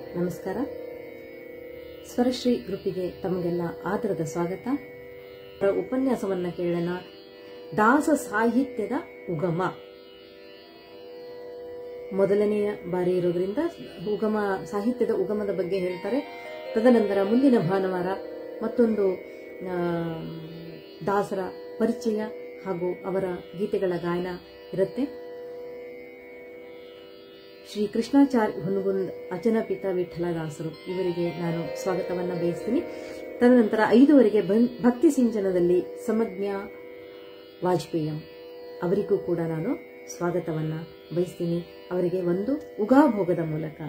ನಮಸ್ಕಾರ ಸ್ವರಶ್ರೀ ಗ್ರೂಪಿಗೆ ತಮಗೆಲ್ಲ ಆದರದ ಸ್ವಾಗತ ಅವರ ಉಪನ್ಯಾಸವನ್ನ ಕೇಳೋಣ ದಾಸ ಸಾಹಿತ್ಯದ ಉಗಮ ಮೊದಲನೆಯ ಬಾರಿ ಇರೋದ್ರಿಂದ ಉಗಮ ಸಾಹಿತ್ಯದ ಉಗಮದ ಬಗ್ಗೆ ಹೇಳ್ತಾರೆ ತದನಂತರ ಮುಂದಿನ ಭಾನುವಾರ ಮತ್ತೊಂದು ಆ, ದಾಸರ ಪರಿಚಯ ಹಾಗೂ ಅವರ ಗೀತೆಗಳ ಗಾಯನ ಇರುತ್ತೆ ಶ್ರೀ ಕೃಷ್ಣಾಚಾರ್ಯ ಹುನಗುಂದ್ ಅಚನಪಿತ ವಿಠಲದಾಸರು ಇವರಿಗೆ ನಾನು ಸ್ವಾಗತವನ್ನ ಬಯಸ್ತೀನಿ ತದನಂತರ ಐದುವರೆಗೆ ಬನ್- ಭಕ್ತಿ ಸಿಂಚನದಲ್ಲಿ ಸಮಜ್ಞಾ ವಾಜಪೇಯಂ ಅವರಿಗೂ ಕೂಡ ನಾನು ಸ್ವಾಗತವನ್ನ ಬಯಸ್ತೀನಿ ಅವರಿಗೆ ಒಂದು ಉಗಾಭೋಗದ ಮೂಲಕ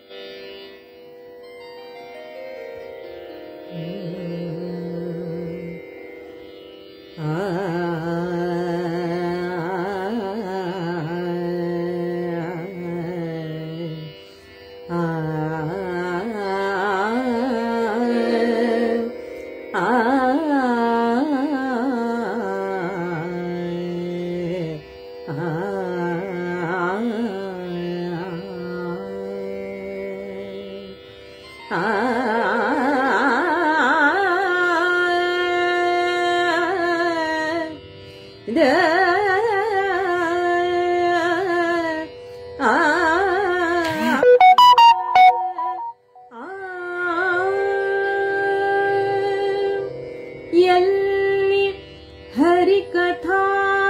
ಎಲ್ಲಿ ಹರಿಕಥಾ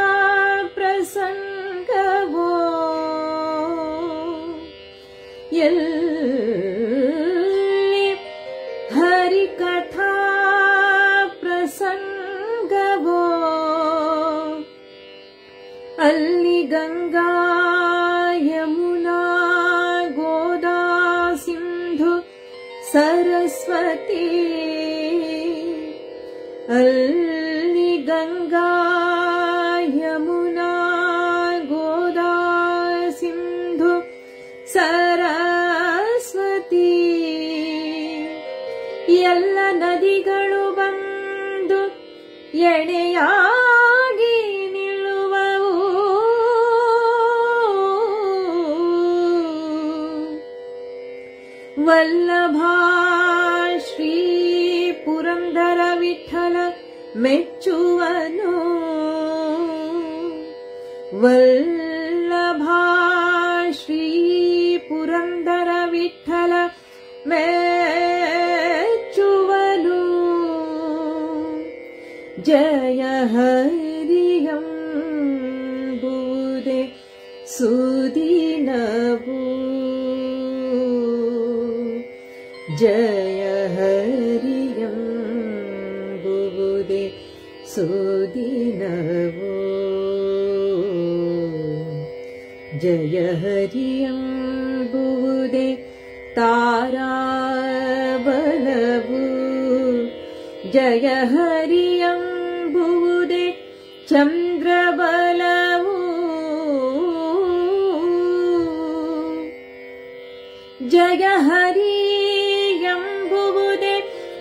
ಪ್ರಸಂಗವೋ ಎಲ್ಲಿ ಹರಿಕಥಾ ಪ್ರಸಂಗವೋ ಅಲ್ಲಿ ಗಂಗಾ ಯಮುನಾ ಗೋದಾ ಸಿಂಧು ಸರಸ್ವತಿ ಅಲ್ಲಿ ಗಂಗಾ ಯಮುನಾ ಗೋದಾ ಸಿಂಧು ಸರಸ್ವತಿ ಎಲ್ಲ ನದಿಗಳು ಬಂದು ಎಣೆಯಾಗಿ ನಿಲ್ಲುವವು ವಲ್ಲಭಾ ಶ್ರೀ ಪುರಂದರ ವಿಠಲ ಮೆಚ್ಚುವನು ವಲ್ಲಭಾ ಶ್ರೀ ಪುರಂದರ ವಿಠಲ ಮೆಚ್ಚುವನು ಜಯ ಹರಿಯಂ ಬೂದೆ ಸುದಿನವು ಜಯ ಹರಿಯಂ ಬುವುದೆ ಸುದಿನವು ಜಯ ಹರಿಯಂ ಬುವುದೆ ತಾರಾಬಲವು ಜಯ ಹರಿಯಂ ಬುವುದೆ ಚಂದ್ರಬಲವು ಜಯ ಹರಿ ಎಂಬುವುದೇ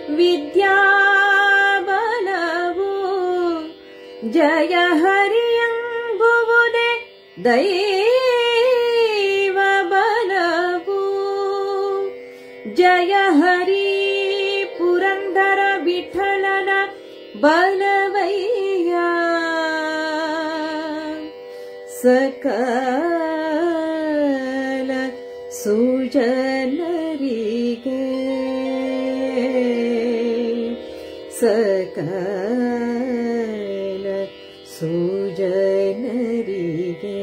ವಿದ್ಯಾಬಲವು ಜಯ ಹರಿ ಎಂಬುವುದೇ ದೈವ ಬಲವು ಜಯ ಹರಿ ಪುರಂದರ ವಿಠಲನ ಬಲವಯ್ಯ ಸಕಲ ಸುಜನರಿಗೆ ಸಕಲ ಸುಜನರಿಗೆ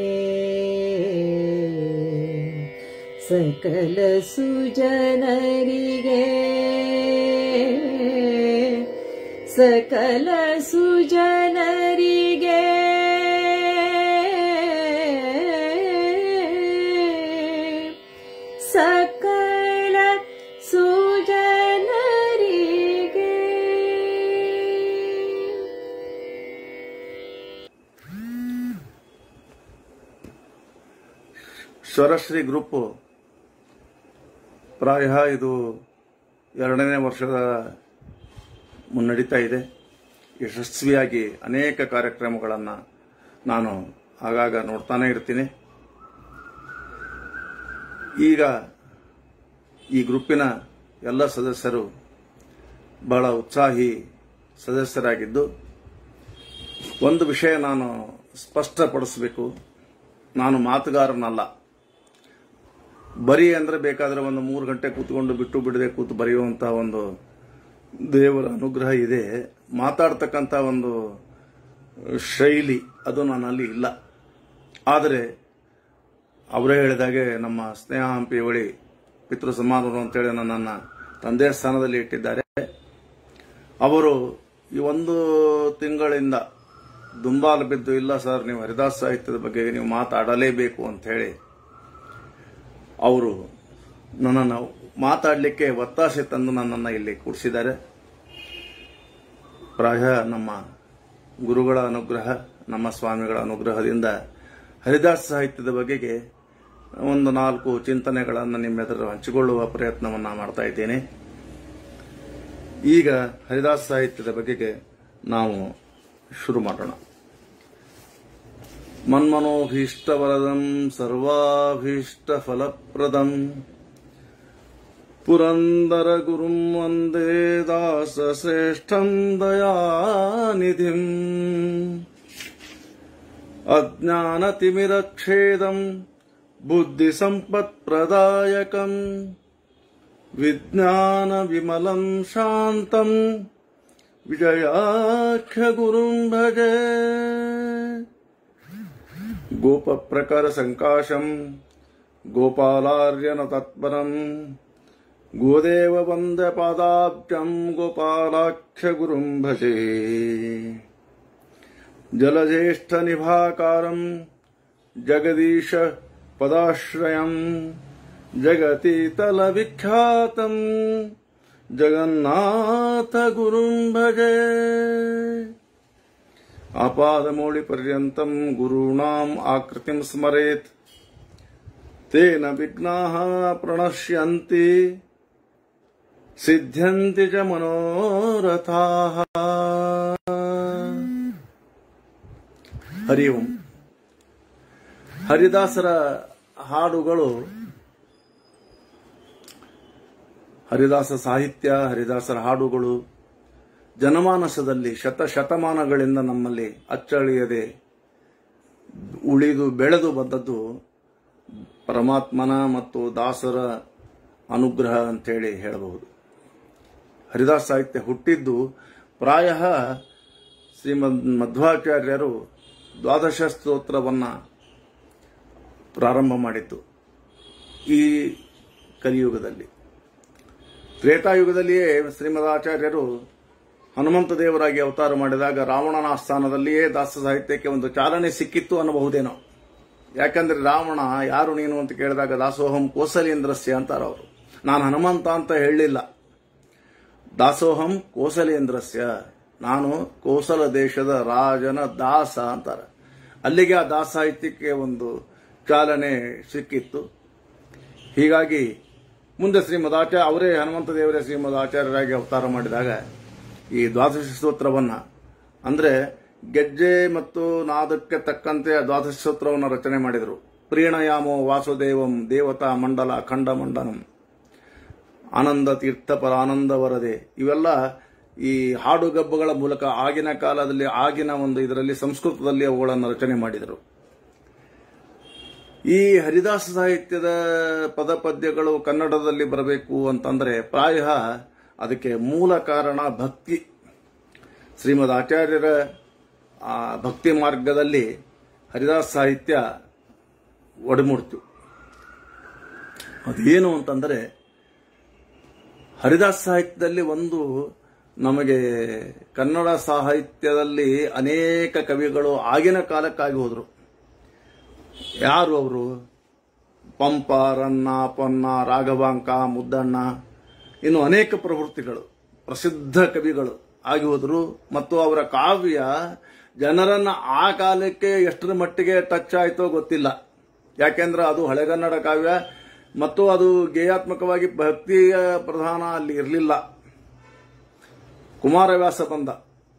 ಸಕಲ ಸುಜನರಿಗೆ ಸಕಲ ಸುಜನರಿಗೆ ಸಕಲ ಸುಜನರಿಗೆ ಸ್ವರಶ್ರೀ ಗ್ರೂಪ್ ಪ್ರಾಯ ಇದು ಎರಡನೇ ವರ್ಷದ ಮುನ್ನಡೀತಾ ಇದೆ ಯಶಸ್ವಿಯಾಗಿ ಅನೇಕ ಕಾರ್ಯಕ್ರಮಗಳನ್ನು ನಾನು ಆಗಾಗ ನೋಡ್ತಾನೆ ಇರ್ತೀನಿ ಈಗ ಈ ಗ್ರೂಪಿನ ಎಲ್ಲ ಸದಸ್ಯರು ಬಹಳ ಉತ್ಸಾಹಿ ಸದಸ್ಯರಾಗಿದ್ದು ಒಂದು ವಿಷಯ ನಾನು ಸ್ಪಷ್ಟಪಡಿಸಬೇಕು ನಾನು ಮಾತುಗಾರನಲ್ಲ ಬರಿ ಅಂದ್ರೆ ಬೇಕಾದ್ರೆ ಒಂದು ಮೂರು ಗಂಟೆ ಕೂತ್ಕೊಂಡು ಬಿಟ್ಟು ಬಿಡದೆ ಕೂತು ಬರೆಯುವಂತ ಒಂದು ದೇವರ ಅನುಗ್ರಹ ಇದೆ ಮಾತಾಡ್ತಕ್ಕಂಥ ಒಂದು ಶೈಲಿ ಅದು ನನ್ನಲ್ಲಿ ಇಲ್ಲ ಆದರೆ ಅವರೇ ಹೇಳಿದಾಗೆ ನಮ್ಮ ಸ್ನೇಹ ಹಂಪಿ ಬಳಿ ಪಿತೃ ಸಮಾನರು ಅಂತೇಳಿ ನನ್ನನ್ನು ತಂದೆಯ ಸ್ಥಾನದಲ್ಲಿ ಇಟ್ಟಿದ್ದಾರೆ ಅವರು ಈ ಒಂದು ತಿಂಗಳಿಂದ ದುಂಬಾಲು ಬಿದ್ದು ಇಲ್ಲ ಸರ್ ನೀವು ಹರಿದಾಸ ಸಾಹಿತ್ಯದ ಬಗ್ಗೆ ನೀವು ಮಾತಾಡಲೇಬೇಕು ಅಂತ ಹೇಳಿ ಅವರು ನನ್ನನ್ನು ಮಾತಾಡಲಿಕ್ಕೆ ಒತ್ತಾಸೆ ತಂದು ನನ್ನನ್ನು ಇಲ್ಲಿ ಕೂಡಿಸಿದ್ದಾರೆ ಪ್ರಾಯ ನಮ್ಮ ಗುರುಗಳ ಅನುಗ್ರಹ ನಮ್ಮ ಸ್ವಾಮಿಗಳ ಅನುಗ್ರಹದಿಂದ ಹರಿದಾಸ ಸಾಹಿತ್ಯದ ಬಗೆಗೆ ಒಂದು ನಾಲ್ಕು ಚಿಂತನೆಗಳನ್ನು ನಿಮ್ಮೆದುರು ಹಂಚಿಕೊಳ್ಳುವ ಪ್ರಯತ್ನವನ್ನು ಮಾಡ್ತಾ ಇದ್ದೇನೆ ಈಗ ಹರಿದಾಸ ಸಾಹಿತ್ಯದ ಬಗೆಗೆ ನಾವು ಶುರು ಮಾಡೋಣ ಮನ್ಮನೋಭೀಷ್ಟವರದಂ ಸರ್ವಾಭೀಷ್ಟ ಫಲಪ್ರದಂ ಪುರಂದರ ಗುರುಂ ವಂದೇ ದಾಸ ಶ್ರೇಷ್ಠಂ ದಯಾನಿಧಿಂ ಅಜ್ಞಾನತಿಮಿರಕ್ಷೇದಂ ಬುದ್ಧಿ ಸಂಪತ್ಪ್ರದಾಯಕಂ ವಿಜ್ಞಾನ ವಿಮಲಂ ಶಾಂತಂ ವಿಜಯಾಖ್ಯ ಗುರುಂ ಭಜೆ ಗೋಪ ಪ್ರಕಾರ ಸಂಕಾಶಂ ಗೋಪಾಲಾರ್ಯನ ತತ್ಪರಂ ಗೋದೇವ ವಂದ ಪಾದಾಬ್ಜಂ ಗೋಪಾಲಾಖ್ಯ ಗುರುಂ ಭಜೆ ಜಲಜ್ಯೇಷ್ಠ ನಿಭಾಕಾರಂ ಜಗದೀಶ ಪದಾಶ್ರಯಂ ಜಗತೀತಲ ವಿಖ್ಯಾತಂ ಜಗನ್ನಾಥ ಗುರುಂ ಭಜೆ ಆಪಾದಮೌಳಿ ಪರ್ಯಂತಂ ಗುರುಣಾಂ ಆಕೃತಿಂ ಸ್ಮರೇತ್ ತೇನ ವಿಘ್ನಾಃ ಪ್ರಣಶ್ಯಂತಿ ಸಿದ್ಧ್ಯಂತಿ ಚ ಮನೋರಥಾಃ ಹರಿ ಓಂ ಹರಿದಾಸರ ಹಾಡುಗಳು ಹರಿದಾಸ ಸಾಹಿತ್ಯ ಹರಿದಾಸರ ಹಾಡುಗಳು ಜನಮಾನಸದಲ್ಲಿ ಶತ ಶತಮಾನಗಳಿಂದ ನಮ್ಮಲ್ಲಿ ಅಚ್ಚಳಿಯದೆ ಉಳಿದು ಬೆಳೆದು ಬಂದದ್ದು ಪರಮಾತ್ಮನ ಮತ್ತು ದಾಸರ ಅನುಗ್ರಹ ಅಂತೇಳಿ ಹೇಳಬಹುದು ಹರಿದಾಸ ಸಾಹಿತ್ಯ ಹುಟ್ಟಿದ್ದು ಪ್ರಾಯ ಶ್ರೀಮದ್ ಮಧ್ವಾಚಾರ್ಯರು ದ್ವಾದಶ ಸ್ತೋತ್ರವನ್ನ ಪ್ರಾರಂಭ ಮಾಡಿತ್ತು ಈ ಕಲಿಯುಗದಲ್ಲಿ ತ್ರೇತಾಯುಗದಲ್ಲಿಯೇ ಶ್ರೀಮದ್ ಆಚಾರ್ಯರು ಹನುಮಂತ ದೇವರಾಗಿ ಅವತಾರ ಮಾಡಿದಾಗ ರಾವಣನ ಆಸ್ಥಾನದಲ್ಲಿಯೇ ದಾಸ ಸಾಹಿತ್ಯಕ್ಕೆ ಒಂದು ಚಾಲನೆ ಸಿಕ್ಕಿತ್ತು ಅನ್ನಬಹುದೇನೋ ಯಾಕಂದ್ರೆ ರಾವಣ ಯಾರು ನೀನು ಅಂತ ಕೇಳಿದಾಗ ದಾಸೋಹಂ ಕೋಸಲೇಂದ್ರಸ್ಯ ಅಂತಾರ ಅವರು ನಾನು ಹನುಮಂತ ಅಂತ ಹೇಳಲಿಲ್ಲ ದಾಸೋಹಂ ಕೋಸಲೇಂದ್ರಸ್ಯ ನಾನು ಕೋಸಲ ದೇಶದ ರಾಜನ ದಾಸ ಅಂತಾರೆ ಅಲ್ಲಿಗೆ ಆ ದಾಸ ಸಾಹಿತ್ಯಕ್ಕೆ ಒಂದು ಚಾಲನೆ ಸಿಕ್ಕಿತ್ತು ಹೀಗಾಗಿ ಮುಂದೆ ಶ್ರೀಮದ್ ಆಚಾರ್ಯ ಅವರೇ ಹನುಮಂತ ದೇವರೇ ಶ್ರೀಮದ್ ಆಚಾರ್ಯರಾಗಿ ಅವತಾರ ಮಾಡಿದಾಗ ಈ ದ್ವಾದಶ ಸ್ತೋತ್ರವನ್ನ ಅಂದ್ರೆ ಗೆಜ್ಜೆ ಮತ್ತು ನಾದಕ್ಕೆ ತಕ್ಕಂತೆ ಆ ದ್ವಾದಶ ಸ್ತೋತ್ರವನ್ನು ರಚನೆ ಮಾಡಿದರು ಪ್ರೀಣಯಾಮೋ ವಾಸುದೇವಂ ದೇವತಾ ಮಂಡಲ ಖಂಡ ಮಂಡನಂ ಆನಂದ ತೀರ್ಥ ಪರಾನಂದ ವರದೆ ಇವೆಲ್ಲ ಈ ಹಾಡುಗಬ್ಬಗಳ ಮೂಲಕ ಆಗಿನ ಕಾಲದಲ್ಲಿ ಆಗಿನ ಒಂದು ಇದರಲ್ಲಿ ಸಂಸ್ಕೃತದಲ್ಲಿ ಅವುಗಳನ್ನು ರಚನೆ ಮಾಡಿದರು ಈ ಹರಿದಾಸ ಸಾಹಿತ್ಯದ ಪದ ಪದ್ಯಗಳು ಕನ್ನಡದಲ್ಲಿ ಬರಬೇಕು ಅಂತಂದ್ರೆ ಪ್ರಾಯ ಅದಕ್ಕೆ ಮೂಲ ಕಾರಣ ಭಕ್ತಿ ಶ್ರೀಮದ್ ಆಚಾರ್ಯರ ಆ ಭಕ್ತಿ ಮಾರ್ಗದಲ್ಲಿ ಹರಿದಾಸ ಸಾಹಿತ್ಯ ಒಡಮೂಡ್ತು ಅದೇನು ಅಂತಂದ್ರೆ ಹರಿದಾಸ ಸಾಹಿತ್ಯದಲ್ಲಿ ಒಂದು ನಮಗೆ ಕನ್ನಡ ಸಾಹಿತ್ಯದಲ್ಲಿ ಅನೇಕ ಕವಿಗಳು ಆಗಿನ ಕಾಲಕ್ಕಾಗಿ ಹೋದರು ಯಾರು ಅವರು ಪಂಪ ರನ್ನ ಪೊನ್ನ ರಾಘವಾಂಕ ಮುದ್ದಣ್ಣ ಇನ್ನು ಅನೇಕ ಪ್ರವೃತ್ತಿಗಳು ಪ್ರಸಿದ್ಧ ಕವಿಗಳು ಆಗಿ ಹೋದರು ಮತ್ತು ಅವರ ಕಾವ್ಯ ಜನರನ್ನ ಆ ಕಾಲಕ್ಕೆ ಎಷ್ಟರ ಮಟ್ಟಿಗೆ ಟಚ್ ಆಯ್ತೋ ಗೊತ್ತಿಲ್ಲ ಯಾಕೆಂದ್ರೆ ಅದು ಹಳೆಗನ್ನಡ ಕಾವ್ಯ ಮತ್ತು ಅದು ಗೇಯಾತ್ಮಕವಾಗಿ ಭಕ್ತಿಯ ಪ್ರಧಾನ ಅಲ್ಲಿ ಇರಲಿಲ್ಲ ಕುಮಾರವ್ಯಾಸ ಬಂದ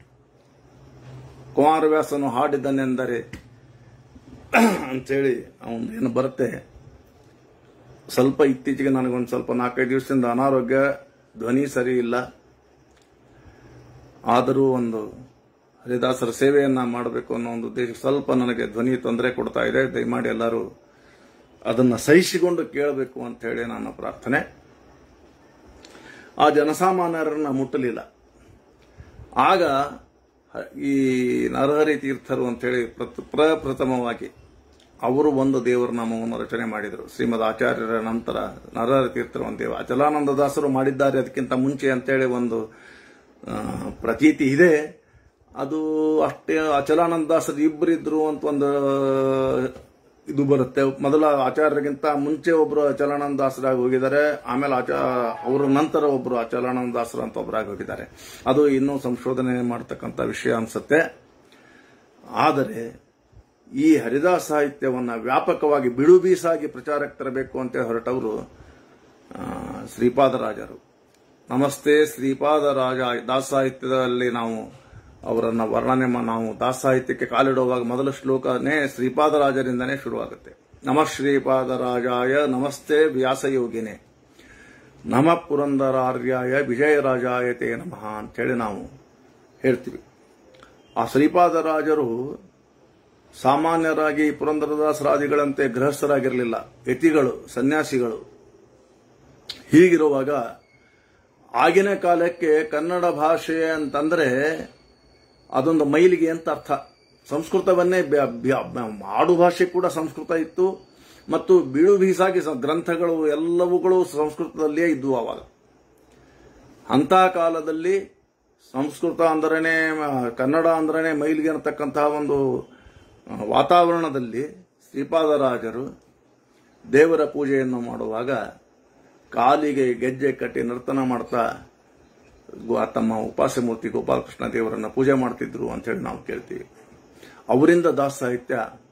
ಕುಮಾರವ್ಯಾಸನು ಹಾಡಿದ್ದನೆಂದರೆ ಅಂತೇಳಿ ಅವನು ಏನು ಬರುತ್ತೆ ಸ್ವಲ್ಪ ಇತ್ತೀಚೆಗೆ ನನಗೊಂದು ಸ್ವಲ್ಪ ನಾಲ್ಕೈದು ದಿವಸದಿಂದ ಅನಾರೋಗ್ಯ ಧ್ವನಿ ಸರಿ ಇಲ್ಲ ಆದರೂ ಒಂದು ಹರಿದಾಸರ ಸೇವೆಯನ್ನ ಮಾಡಬೇಕು ಅನ್ನೋ ಒಂದು ಉದ್ದೇಶ ಸ್ವಲ್ಪ ನನಗೆ ಧ್ವನಿ ತೊಂದರೆ ಕೊಡ್ತಾ ಇದೆ ದಯಮಾಡಿ ಎಲ್ಲರೂ ಅದನ್ನ ಸಹಿಸಿಕೊಂಡು ಕೇಳಬೇಕು ಅಂತ ಹೇಳಿ ನನ್ನ ಪ್ರಾರ್ಥನೆ ಆ ಜನಸಾಮಾನ್ಯರನ್ನ ಮುಟ್ಟಲಿಲ್ಲ ಆಗ ಈ ನರಹರಿ ತೀರ್ಥರು ಅಂತೇಳಿ ಪ್ರತ್- ಪ್ರಪ್ರಥಮವಾಗಿ ಅವರು ಒಂದು ದೇವರ ನಾಮವನ್ನು ರಚನೆ ಮಾಡಿದರು ಶ್ರೀಮದ್ ಆಚಾರ್ಯರ ನಂತರ ನರಹರಿ ತೀರ್ಥರು ಒಂದು ದೇವ ಅಚಲಾನಂದ ದಾಸರು ಮಾಡಿದ್ದಾರೆ ಅದಕ್ಕಿಂತ ಮುಂಚೆ ಅಂತೇಳಿ ಒಂದು ಆ, ಪ್ರತೀತಿ ಇದೆ ಅದು ಅಷ್ಟೇ ಅಚಲಾನಂದ ದಾಸರು ಇಬ್ಬರಿದ್ರು ಅಂತ ಒಂದು ಇದು ಬರುತ್ತೆ ಮೊದಲ ಆಚಾರ್ಯರಿಗಿಂತ ಮುಂಚೆ ಒಬ್ರು ಅಚಲಾನಂದ ದಾಸರಾಗಿ ಹೋಗಿದ್ದಾರೆ ಆಮೇಲೆ ಆಚ ಅವರ ನಂತರ ಒಬ್ರು ಅಚಲಾನಂದ ದಾಸರು ಅಂತ ಒಬ್ಬರಾಗಿ ಹೋಗಿದ್ದಾರೆ ಅದು ಇನ್ನೂ ಸಂಶೋಧನೆ ಮಾಡತಕ್ಕಂಥ ವಿಷಯ ಅನ್ಸುತ್ತೆ ಆದರೆ ಈ ಹರಿದಾಸ ಸಾಹಿತ್ಯವನ್ನ ವ್ಯಾಪಕವಾಗಿ ಬಿಡು ಬೀಸಾಗಿ ಪ್ರಚಾರಕ್ಕೆ ತರಬೇಕು ಅಂತ ಹೊರಟವರು ಆ, ಶ್ರೀಪಾದರಾಜರು ನಮಸ್ತೆ ಶ್ರೀಪಾದರಾಜ ದಾಸ ಸಾಹಿತ್ಯದಲ್ಲಿ ನಾವು ಅವರನ್ನ ವರ್ಣನೆ ಮಾ- ನಾವು ದಾಸ ಸಾಹಿತ್ಯಕ್ಕೆ ಕಾಲಿಡುವಾಗ ಮೊದಲ ಶ್ಲೋಕನೇ ಶ್ರೀಪಾದರಾಜರಿಂದನೇ ಶುರುವಾಗುತ್ತೆ ನಮಃ ಶ್ರೀಪಾದರಾಜಾಯ ನಮಸ್ತೆ ವ್ಯಾಸಯೋಗಿನೇ ನಮ ಪುರಂದರಾರ್ಯಾಯ ವಿಜಯರಾಜಾಯ ತೇ ನಮಃ ಅಂತೇಳಿ ನಾವು ಹೇಳ್ತೀವಿ ಆ ಶ್ರೀಪಾದರಾಜರು ಸಾಮಾನ್ಯರಾಗಿ ಪುರಂದರದಾಸರಾದಿಗಳಂತೆ ಗೃಹಸ್ಥರಾಗಿರಲಿಲ್ಲ ಯತಿಗಳು ಸನ್ಯಾಸಿಗಳು ಹೀಗಿರುವಾಗ ಆಗಿನ ಕಾಲಕ್ಕೆ ಕನ್ನಡ ಭಾಷೆ ಅಂತಂದ್ರೆ ಅದೊಂದು ಮೈಲಿಗೆ ಅಂತ ಅರ್ಥ ಸಂಸ್ಕೃತವನ್ನೇ ಬ್ಯ- ಬ್ಯ- ಆಡು ಭಾಷೆ ಕೂಡ ಸಂಸ್ಕೃತ ಇತ್ತು ಮತ್ತು ಬೀಳು ಬೀಸಾಗಿ ಸ- ಗ್ರಂಥಗಳು ಎಲ್ಲವುಗಳು ಸಂಸ್ಕೃತದಲ್ಲಿಯೇ ಇದ್ವು ಅವಾಗ ಅಂತ ಕಾಲದಲ್ಲಿ ಸಂಸ್ಕೃತ ಅಂದ್ರೇನೆ ಆ, ಕನ್ನಡ ಅಂದ್ರೇನೆ ಮೈಲಿಗೆ ಅನ್ನತಕ್ಕಂತಹ ಒಂದು ಆ, ವಾತಾವರಣದಲ್ಲಿ ಶ್ರೀಪಾದರಾಜರು ದೇವರ ಪೂಜೆಯನ್ನು ಮಾಡುವಾಗ ಕಾಲಿಗೆ ಗೆಜ್ಜೆ ಕಟ್ಟಿ ನರ್ತನ ಮಾಡ್ತಾ ಗೋ- ತಮ್ಮ ಉಪಾಸ್ಯ ಮೂರ್ತಿ ಗೋಪಾಲಕೃಷ್ಣ ದೇವರನ್ನ ಪೂಜೆ ಮಾಡ್ತಿದ್ರು ಅಂತ ಹೇಳಿ ನಾವು ಕೇಳ್ತೀವಿ ಅವರಿಂದ ದಾಸ ಸಾಹಿತ್ಯ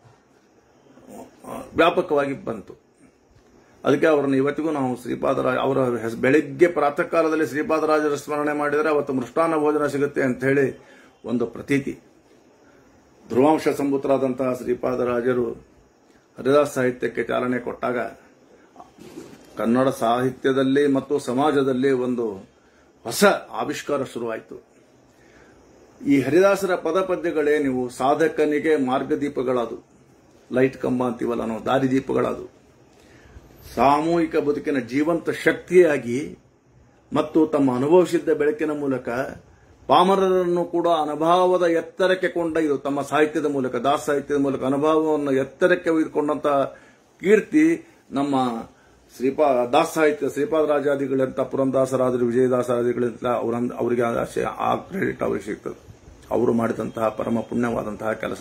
ಆ, ವ್ಯಾಪಕವಾಗಿ ಬಂತು ಅದಕ್ಕೆ ಅವರನ್ನು ಇವತ್ತಿಗೂ ನಾವು ಶ್ರೀಪಾದರಾಜ ಅವರ ಹೆಸ್- ಬೆಳಿಗ್ಗೆ ಪ್ರಾತಃ ಕಾಲದಲ್ಲಿ ಶ್ರೀಪಾದರಾಜರ ಸ್ಮರಣೆ ಮಾಡಿದರೆ ಅವತ್ತು ಮೃಷ್ಟಾನ್ನ ಭೋಜನ ಸಿಗುತ್ತೆ ಅಂತ ಹೇಳಿ ಒಂದು ಪ್ರತೀತಿ ಧ್ರುವಾಂಶ ಸಂಭೂತರಾದಂತಹ ಶ್ರೀಪಾದರಾಜರು ಹರಿದಾಸ ಸಾಹಿತ್ಯಕ್ಕೆ ಚಾಲನೆ ಕೊಟ್ಟಾಗ ಕನ್ನಡ ಸಾಹಿತ್ಯದಲ್ಲಿ ಮತ್ತು ಸಮಾಜದಲ್ಲಿ ಒಂದು ಹೊಸ ಆವಿಷ್ಕಾರ ಶುರುವಾಯಿತು ಈ ಹರಿದಾಸರ ಪದ ಪದ್ಯಗಳೇನಿವು ಸಾಧಕನಿಗೆ ಮಾರ್ಗದೀಪಗಳದು ಲೈಟ್ ಕಂಬ ಅಂತೀವಲ್ಲ ನಾವು ದಾರಿದೀಪಗಳದು ಸಾಮೂಹಿಕ ಬದುಕಿನ ಜೀವಂತ ಶಕ್ತಿಯಾಗಿ ಮತ್ತು ತಮ್ಮ ಅನುಭವಿಸಿದ್ದ ಬೆಳಕಿನ ಮೂಲಕ ಪಾಮರರನ್ನು ಕೂಡ ಅನುಭವದ ಎತ್ತರಕ್ಕೆ ಕೊಂಡೊಯ್ದು ತಮ್ಮ ಸಾಹಿತ್ಯದ ಮೂಲಕ ದಾಸ ಸಾಹಿತ್ಯದ ಮೂಲಕ ಅನುಭವವನ್ನು ಎತ್ತರಕ್ಕೆ ಒಯ್ದುಕೊಂಡಂತ ಕೀರ್ತಿ ನಮ್ಮ ಶ್ರೀಪಾ ದಾಸ ಸಾಹಿತ್ಯ ಶ್ರೀಪಾದರಾಜಾದಿಗಳಂತ ಪುರಂದಾಸರಾದರು ವಿಜಯದಾಸರಾದಿಗಳಿಂದ ಅವರ ಅವರಿಗೆ ಆ- ಆ ಕ್ರೆಡಿಟ್ ಅವರಿಗೆ ಸಿಗ್ತದೆ ಅವರು ಮಾಡಿದಂತಹ ಪರಮ ಪುಣ್ಯವಾದಂತಹ ಕೆಲಸ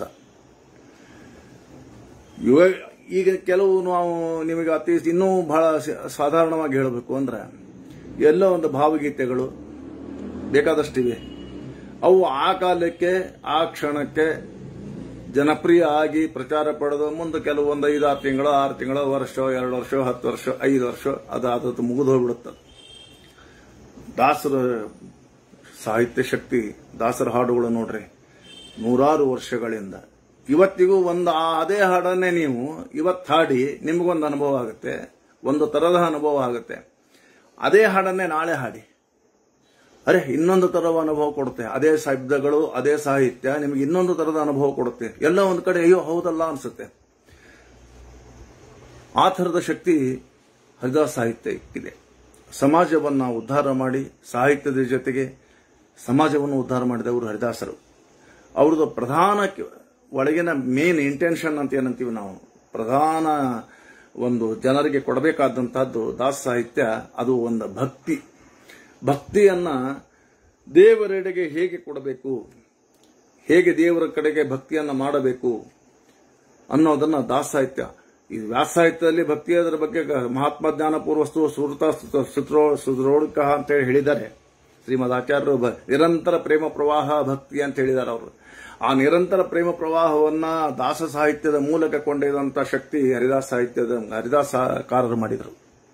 ಇವ ಈಗ ಕೆಲವು ನಾವು ನಿಮಗೆ ಅತಿ ಇನ್ನೂ ಬಹಳ ಸ- ಸಾಧಾರಣವಾಗಿ ಹೇಳಬೇಕು ಅಂದ್ರೆ ಎಲ್ಲೋ ಒಂದು ಭಾವಗೀತೆಗಳು ಬೇಕಾದಷ್ಟಿವೆ ಅವು ಆ ಕಾಲಕ್ಕೆ ಆ ಕ್ಷಣಕ್ಕೆ ಜನಪ್ರಿಯ ಆಗಿ ಪ್ರಚಾರ ಪಡೆದು ಮುಂದೆ ಕೆಲವೊಂದು ಐದಾರು ತಿಂಗಳು ಆರು ತಿಂಗಳು ವರ್ಷ ಎರಡು ವರ್ಷ ಹತ್ತು ವರ್ಷ ಐದು ವರ್ಷ ಅದು ಅದು ಮುಗಿದು ಹೋಗ್ಬಿಡುತ್ತದೆ ದಾಸರ ಸಾಹಿತ್ಯ ಶಕ್ತಿ ದಾಸರ ಹಾಡುಗಳು ನೋಡ್ರಿ ನೂರಾರು ವರ್ಷಗಳಿಂದ ಇವತ್ತಿಗೂ ಒಂದು ಆ ಅದೇ ಹಾಡನ್ನೇ ನೀವು ಇವತ್ತು ಹಾಡಿ ನಿಮಗೊಂದು ಅನುಭವ ಆಗುತ್ತೆ ಒಂದು ತರದ ಅನುಭವ ಆಗುತ್ತೆ ಅದೇ ಹಾಡನ್ನೇ ನಾಳೆ ಹಾಡಿ ಅರೆ ಇನ್ನೊಂದು ತರದ ಅನುಭವ ಕೊಡುತ್ತೆ ಅದೇ ಶಬ್ದಗಳು ಅದೇ ಸಾಹಿತ್ಯ ನಿಮಗೆ ಇನ್ನೊಂದು ತರದ ಅನುಭವ ಕೊಡುತ್ತೆ ಎಲ್ಲ ಒಂದು ಕಡೆ ಅಯ್ಯೋ ಹೌದಲ್ಲ ಅನ್ಸುತ್ತೆ ಆ ಥರದ ಶಕ್ತಿ ಹರಿದಾಸ ಸಾಹಿತ್ಯಕ್ಕಿದೆ ಸಮಾಜವನ್ನ ಉದ್ಧಾರ ಮಾಡಿ ಸಾಹಿತ್ಯದ ಜೊತೆಗೆ ಸಮಾಜವನ್ನು ಉದ್ಧಾರ ಮಾಡಿದವರು ಹರಿದಾಸರು ಅವ್ರದ್ದು ಪ್ರಧಾನ ಕೆ- ಒಳಗಿನ ಮೇನ್ ಇಂಟೆನ್ಷನ್ ಅಂತ ಏನಂತೀವಿ ನಾವು ಪ್ರಧಾನ ಒಂದು ಜನರಿಗೆ ಕೊಡಬೇಕಾದಂತಹದ್ದು ದಾಸ ಸಾಹಿತ್ಯ ಅದು ಒಂದು ಭಕ್ತಿ ಭಕ್ತಿಯನ್ನ ದೇವರೆಡೆಗೆ ಹೇಗೆ ಕೊಡಬೇಕು ಹೇಗೆ ದೇವರ ಕಡೆಗೆ ಭಕ್ತಿಯನ್ನ ಮಾಡಬೇಕು ಅನ್ನೋದನ್ನ ದಾಸ ಸಾಹಿತ್ಯ ಈ ವ್ಯಾಸ ಸಾಹಿತ್ಯದಲ್ಲಿ ಭಕ್ತಿ ಅದರ ಬಗ್ಗೆ ಗ- ಮಹಾತ್ಮ ಜ್ಞಾನಪೂರ್ವಸ್ತು ಸುರತ ಸುದ್ರೋಡ್ಕ ಅಂತ ಹೇಳಿ ಹೇಳಿದ್ದಾರೆ ಶ್ರೀಮದ್ ಆಚಾರ್ಯರು ಬ- ನಿರಂತರ ಪ್ರೇಮ ಪ್ರವಾಹ ಭಕ್ತಿ ಅಂತ ಹೇಳಿದ್ದಾರೆ ಅವರು ಆ ನಿರಂತರ ಪ್ರೇಮ ಪ್ರವಾಹವನ್ನ ದಾಸ ಸಾಹಿತ್ಯದ ಮೂಲಕ ಕೊಂಡೊಯ್ದಂತ ಶಕ್ತಿ ಹರಿದಾಸ ಸಾಹಿತ್ಯದ ಹರಿದಾಸಕಾರರು ಮಾಡಿದರು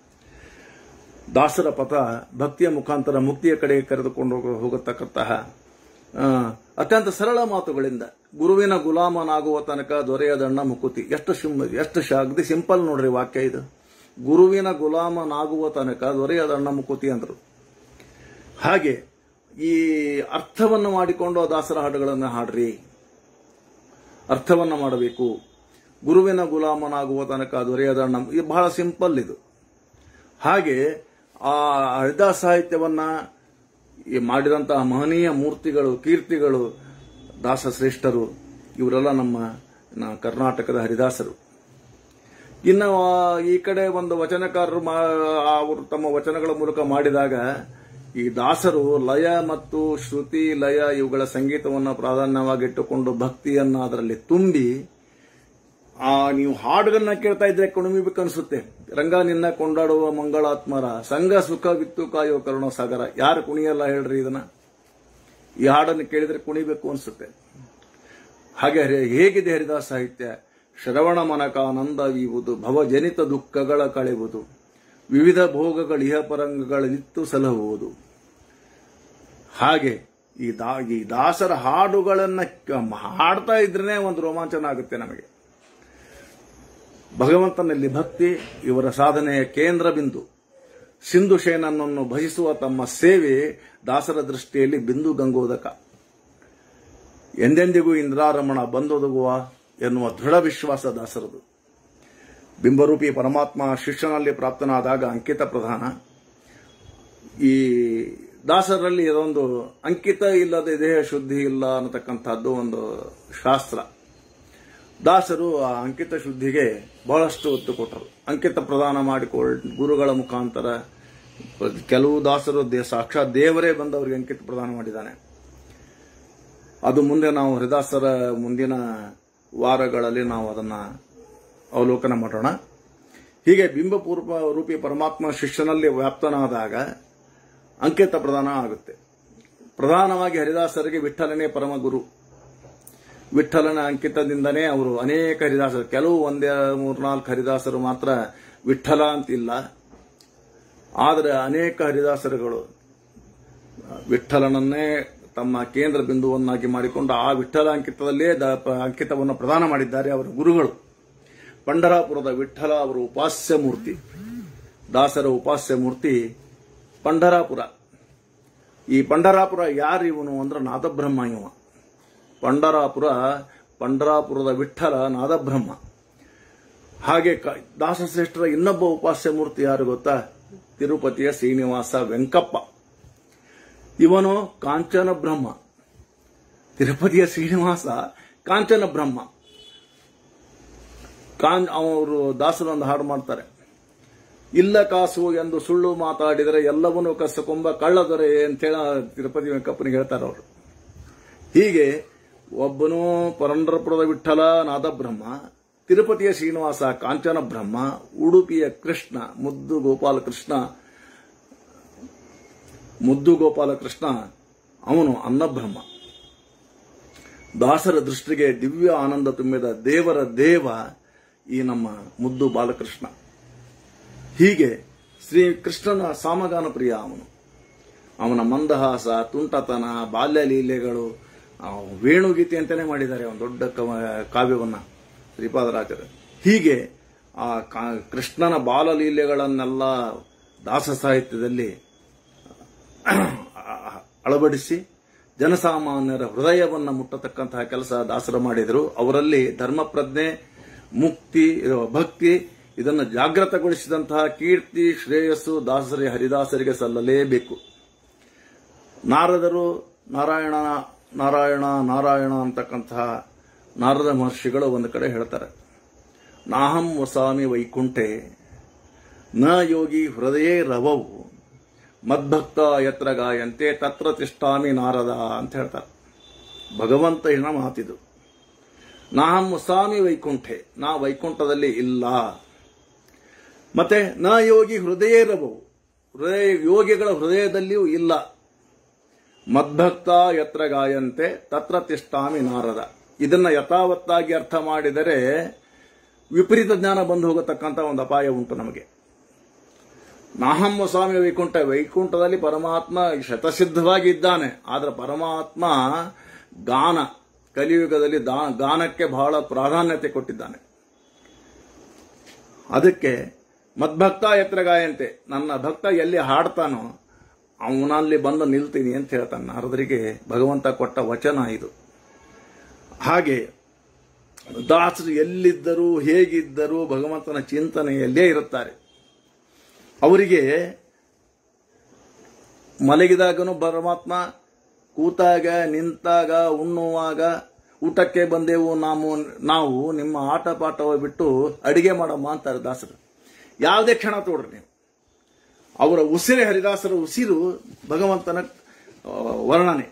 ದಾಸರ ಪಥ ಭಕ್ತಿಯ ಮುಖಾಂತರ ಮುಕ್ತಿಯ ಕಡೆ ಕರೆದುಕೊಂಡು ಹೋಗ- ಹೋಗತಕ್ಕಂತಹ ಆ, ಅತ್ಯಂತ ಸರಳ ಮಾತುಗಳಿಂದ ಗುರುವಿನ ಗುಲಾಮನಾಗುವ ತನಕ ದೊರೆಯದಣ್ಣ ಮುಕುತಿ ಎಷ್ಟು ಸಿಂ ಎಷ್ಟು ಶ- ಅಗದಿ ಸಿಂಪಲ್ ನೋಡ್ರಿ ವಾಕ್ಯ ಇದು ಗುರುವಿನ ಗುಲಾಮನಾಗುವ ತನಕ ದೊರೆಯದಣ್ಣ ಮುಕುತಿ ಅಂದರು ಹಾಗೆ ಈ ಅರ್ಥವನ್ನು ಮಾಡಿಕೊಂಡು ಆ ದಾಸರ ಹಾಡುಗಳನ್ನು ಹಾಡ್ರಿ ಅರ್ಥವನ್ನ ಮಾಡಬೇಕು ಗುರುವಿನ ಗುಲಾಮನಾಗುವ ತನಕ ದೊರೆಯದಣ್ಣ ಇದು ಬಹಳ ಸಿಂಪಲ್ ಇದು ಹಾಗೆ ಆ ಹರಿದಾಸ ಸಾಹಿತ್ಯವನ್ನ ಈ ಮಾಡಿದಂತಹ ಮಹನೀಯ ಮೂರ್ತಿಗಳು ಕೀರ್ತಿಗಳು ದಾಸ ಶ್ರೇಷ್ಠರು ಇವರೆಲ್ಲ ನಮ್ಮ ನ- ಕರ್ನಾಟಕದ ಹರಿದಾಸರು ಇನ್ನು ಆ, ಈ ಕಡೆ ಒಂದು ವಚನಕಾರರು ಮಾ- ಅವರು ತಮ್ಮ ವಚನಗಳ ಮೂಲಕ ಮಾಡಿದಾಗ ಈ ದಾಸರು ಲಯ ಮತ್ತು ಶ್ರುತಿ ಲಯ ಇವುಗಳ ಸಂಗೀತವನ್ನು ಪ್ರಾಧಾನ್ಯವಾಗಿಟ್ಟುಕೊಂಡು ಭಕ್ತಿಯನ್ನ ಅದರಲ್ಲಿ ತುಂಬಿ ಆ ನೀವು ಹಾಡುಗಳನ್ನ ಕೇಳ್ತಾ ಇದ್ರೆ ಕುಣಿಬೇಕು ಅನ್ಸುತ್ತೆ ರಂಗ ನಿನ್ನ ಕೊಂಡಾಡುವ ಮಂಗಳಾತ್ಮರ ಸಂಘ ಸುಖ ವಿತ್ತು ಕಾಯೋ ಕರುಣ ಸಾಗರ ಯಾರು ಕುಣಿಯಲ್ಲ ಹೇಳ್ರಿ ಇದನ್ನ ಈ ಹಾಡನ್ನು ಕೇಳಿದ್ರೆ ಕುಣಿಬೇಕು ಅನ್ಸುತ್ತೆ ಹಾಗೆ ಹರಿ- ಹೇಗಿದೆ ಹರಿದಾಸ ಸಾಹಿತ್ಯ ಶ್ರವಣ ಮನಕಾನಂದವೀವುದು ಭವಜನಿತ ದುಃಖಗಳ ಕಳೆಯುವುದು ವಿವಿಧ ಭೋಗಗಳ ಇಹ ಪರಂಗಗಳಲ್ಲಿತ್ತು ಸಲಹುವುದು ಹಾಗೆ ಈ ದಾ ಈ ದಾಸರ ಹಾಡುಗಳನ್ನ ಕ- ಹಾಡ್ತಾ ಇದ್ರೇನೆ ಒಂದು ರೋಮಾಂಚನ ಆಗುತ್ತೆ ನಮಗೆ ಭಗವಂತನಲ್ಲಿ ಭಕ್ತಿ ಇವರ ಸಾಧನೆಯ ಕೇಂದ್ರ ಬಿಂದು ಸಿಂಧು ಶೇನನನ್ನು ಭಜಿಸುವ ತಮ್ಮ ಸೇವೆ ದಾಸರ ದೃಷ್ಟಿಯಲ್ಲಿ ಬಿಂದು ಗಂಗೋದಕ ಎಂದೆಂದಿಗೂ ಇಂದ್ರಾರಮಣ ಬಂದೊದಗುವ ಎನ್ನುವ ದೃಢ ವಿಶ್ವಾಸ ದಾಸರದು ಬಿಂಬರೂಪಿ ಪರಮಾತ್ಮ ಶಿಷ್ಯನಲ್ಲಿ ಪ್ರಾಪ್ತನಾದಾಗ ಅಂಕಿತ ಪ್ರಧಾನ ಈ ದಾಸರಲ್ಲಿ ಇದೊಂದು ಅಂಕಿತ ಇಲ್ಲದೆ ದೇಹ ಶುದ್ಧಿ ಇಲ್ಲ ಅನ್ನತಕ್ಕಂಥದ್ದು ಒಂದು ಶಾಸ್ತ್ರ ದಾಸರು ಆ ಅಂಕಿತ ಶುದ್ಧಿಗೆ ಬಹಳಷ್ಟು ಒತ್ತು ಕೊಟ್ಟರು ಅಂಕಿತ ಪ್ರದಾನ ಮಾಡಿಕೊಳ್ಳ ಗುರುಗಳ ಮುಖಾಂತರ ಕೆಲವು ದಾಸರು ದೇ- ಸಾಕ್ಷಾತ್ ದೇವರೇ ಬಂದವರಿಗೆ ಅಂಕಿತ ಪ್ರದಾನ ಮಾಡಿದ್ದಾನೆ ಅದು ಮುಂದೆ ನಾವು ಹರಿದಾಸರ ಮುಂದಿನ ವಾರಗಳಲ್ಲಿ ನಾವು ಅದನ್ನ ಅವಲೋಕನ ಮಾಡೋಣ ಹೀಗೆ ಬಿಂಬಪೂರ್ವ ರೂಪಿ ಪರಮಾತ್ಮ ಶಿಷ್ಯನಲ್ಲಿ ವ್ಯಾಪ್ತನಾದಾಗ ಅಂಕಿತ ಪ್ರದಾನ ಆಗುತ್ತೆ ಪ್ರಧಾನವಾಗಿ ಹರಿದಾಸರಿಗೆ ವಿಠಲನೇ ಪರಮ ಗುರು ವಿಠಲನ ಅಂಕಿತದಿಂದನೇ ಅವರು ಅನೇಕ ಹರಿದಾಸರು ಕೆಲವು ಒಂದೇ ಮೂರ್ನಾಲ್ಕು ಹರಿದಾಸರು ಮಾತ್ರ ವಿಠಲ ಅಂತಿಲ್ಲ ಆದರೆ ಅನೇಕ ಹರಿದಾಸರುಗಳು ವಿಠಲನನ್ನೇ ತಮ್ಮ ಕೇಂದ್ರ ಬಿಂದುವನ್ನಾಗಿ ಮಾಡಿಕೊಂಡು ಆ ವಿಠಲ ಅಂಕಿತದಲ್ಲೇ ದ- ಪ- ಅಂಕಿತವನ್ನು ಪ್ರದಾನ ಮಾಡಿದ್ದಾರೆ ಅವರ ಗುರುಗಳು ಪಂಡರಾಪುರದ ವಿಠಲ ಅವರ ಉಪಾಸ್ಯ ಮೂರ್ತಿ ದಾಸರ ಉಪಾಸ್ಯ ಮೂರ್ತಿ ಪಂಡರಾಪುರ ಈ ಪಂಡರಾಪುರ ಯಾರು ಇವನು ಅಂದ್ರೆ ನಾದಬ್ರಹ್ಮ ಇವ ಪಂಡರಾಪುರ ಪಂಡರಾಪುರದ ವಿಠಲ ನಾದಬ್ರಹ್ಮ ಹಾಗೆ ಕ- ದಾಸಶ್ರೇಷ್ಠರ ಇನ್ನೊಬ್ಬ ಉಪಾಸ್ಯ ಮೂರ್ತಿ ಯಾರು ಗೊತ್ತಾ ತಿರುಪತಿಯ ಶ್ರೀನಿವಾಸ ವೆಂಕಪ್ಪ ಇವನು ಕಾಂಚನ ಬ್ರಹ್ಮ ತಿರುಪತಿಯ ಶ್ರೀನಿವಾಸ ಕಾಂಚನ ಬ್ರಹ್ಮ ಕಾನ್ ಅವರು ದಾಸರು ಒಂದು ಹಾಡು ಮಾಡ್ತಾರೆ ಇಲ್ಲ ಕಾಸು ಎಂದು ಸುಳ್ಳು ಮಾತಾಡಿದರೆ ಎಲ್ಲವನ್ನೂ ಕಸಕೊಂಬ ಕಳ್ಳದೊರೆ ಅಂತೇಳಿ ತಿರುಪತಿ ವೆಂಕಪ್ಪನಿಗೆ ಹೇಳ್ತಾರೆ ಅವರು ಹೀಗೆ ಒಬ್ಬನು ಪರಂಡರಪುರದ ವಿಠಲ ನಾದಬ್ರಹ್ಮ ತಿರುಪತಿಯ ಶ್ರೀನಿವಾಸ ಕಾಂಚನ ಬ್ರಹ್ಮ ಉಡುಪಿಯ ಕೃಷ್ಣ ಮುದ್ದು ಗೋಪಾಲಕೃಷ್ಣ ಮುದ್ದು ಗೋಪಾಲಕೃಷ್ಣ ಅವನು ಅನ್ನಬ್ರಹ್ಮ ದಾಸರ ದೃಷ್ಟಿಗೆ ದಿವ್ಯ ಆನಂದ ತುಂಬಿದ ದೇವರ ದೇವ ಈ ನಮ್ಮ ಮುದ್ದು ಬಾಲಕೃಷ್ಣ ಹೀಗೆ ಶ್ರೀ ಕೃಷ್ಣನ ಸಾಮಗಾನ ಪ್ರಿಯ ಅವನು ಅವನ ಮಂದಹಾಸ ತುಂಟತನ ಬಾಲ್ಯ ಲೀಲೆಗಳು ಆ, ವೇಣುಗೀತೆ ಅಂತಾನೆ ಮಾಡಿದ್ದಾರೆ ಅವನು ದೊಡ್ಡ ಕವ- ಕಾವ್ಯವನ್ನ ಶ್ರೀಪಾದರಾಜರು ಹೀಗೆ ಆ ಕಾ- ಕೃಷ್ಣನ ಬಾಲಲೀಲೆಗಳನ್ನೆಲ್ಲ ದಾಸ ಸಾಹಿತ್ಯದಲ್ಲಿ ಅಳವಡಿಸಿ ಜನಸಾಮಾನ್ಯರ ಹೃದಯವನ್ನ ಮುಟ್ಟತಕ್ಕಂತಹ ಕೆಲಸ ದಾಸರು ಮಾಡಿದರು ಅವರಲ್ಲಿ ಧರ್ಮಪ್ರಜ್ಞೆ ಮುಕ್ತಿ ಭಕ್ತಿ ಇದನ್ನು ಜಾಗೃತಗೊಳಿಸಿದಂತಹ ಕೀರ್ತಿ ಶ್ರೇಯಸ್ಸು ದಾಸರಿ ಹರಿದಾಸರಿಗೆ ಸಲ್ಲಲೇಬೇಕು ನಾರದರು ನಾರಾಯಣ ನಾರಾಯಣ ನಾರಾಯಣ ಅಂತಕ್ಕಂತಹ ನಾರದ ಮಹರ್ಷಿಗಳು ಒಂದು ಕಡೆ ಹೇಳ್ತಾರೆ ನಾಹಂ ವಸಾಮಿ ವೈಕುಂಠೆ ನ ಯೋಗಿ ಹೃದಯೇ ರವವು ಮದ್ಭಕ್ತ ಯತ್ರ ಗಾಯಂತೆ ತತ್ರ ತಿಷ್ಟಾಮಿ ನಾರದ ಅಂತ ಹೇಳ್ತಾರೆ ಭಗವಂತ ಇನ ಮಾತಿದು ನಾಹಂ ವಸಾಮಿ ವೈಕುಂಠೆ ನಾ ವೈಕುಂಠದಲ್ಲಿ ಇಲ್ಲ ಮತ್ತೆ ನ ಯೋಗಿ ಹೃದಯ ರವವು ಹೃದಯ ಯೋಗಿಗಳ ಹೃದಯದಲ್ಲಿಯೂ ಇಲ್ಲ ಮದ್ಭಕ್ತ ಯತ್ರ ಗಾಯಂತೆ ತತ್ರ ತಿಷ್ಟಾಮಿ ನಾರದ ಇದನ್ನ ಯಥಾವತ್ತಾಗಿ ಅರ್ಥ ಮಾಡಿದರೆ ವಿಪರೀತ ಜ್ಞಾನ ಬಂದು ಹೋಗತಕ್ಕಂತ ಒಂದು ಅಪಾಯ ಉಂಟು ನಮಗೆ ನಾಹಮ್ಮ ಸ್ವಾಮಿ ವೈಕುಂಠ ವೈಕುಂಠದಲ್ಲಿ ಪರಮಾತ್ಮ ಶತಸಿದ್ಧವಾಗಿ ಇದ್ದಾನೆ ಆದ್ರೆ ಪರಮಾತ್ಮ ಗಾನ ಕಲಿಯುಗದಲ್ಲಿ ದಾ- ಗಾನಕ್ಕೆ ಬಹಳ ಪ್ರಾಧಾನ್ಯತೆ ಕೊಟ್ಟಿದ್ದಾನೆ ಅದಕ್ಕೆ ಮದ್ಭಕ್ತ ಎತ್ತರ ಗಾಯಂತೆ ನನ್ನ ಭಕ್ತ ಎಲ್ಲಿ ಹಾಡ್ತಾನೋ ಅವನಲ್ಲಿ ಬಂದು ನಿಲ್ತೀನಿ ಅಂತ ಹೇಳ್ತಾನೆ ನಾರದರಿಗೆ ಭಗವಂತ ಕೊಟ್ಟ ವಚನ ಇದು ಹಾಗೆ ದಾಸರು ಎಲ್ಲಿದ್ದರೂ ಹೇಗಿದ್ದರೂ ಭಗವಂತನ ಚಿಂತನೆಯಲ್ಲೇ ಇರುತ್ತಾರೆ ಅವರಿಗೆ ಮಲಗಿದಾಗನು ಪರಮಾತ್ಮ ಕೂತಾಗ ನಿಂತಾಗ ಉಣ್ಣುವಾಗ ಊಟಕ್ಕೆ ಬಂದೆವು ನಾವು ನಾವು ನಿಮ್ಮ ಆಟ ಪಾಠವ ಬಿಟ್ಟು ಅಡಿಗೆ ಮಾಡಮ್ಮ ಅಂತಾರೆ ದಾಸರು ಯಾವುದೇ ಕ್ಷಣ ತೋಡ್ರಿ ನೀವು ಅವರ ಉಸಿರೇ ಹರಿದಾಸರ ಉಸಿರು ಭಗವಂತನ ಆ, ವರ್ಣನೆ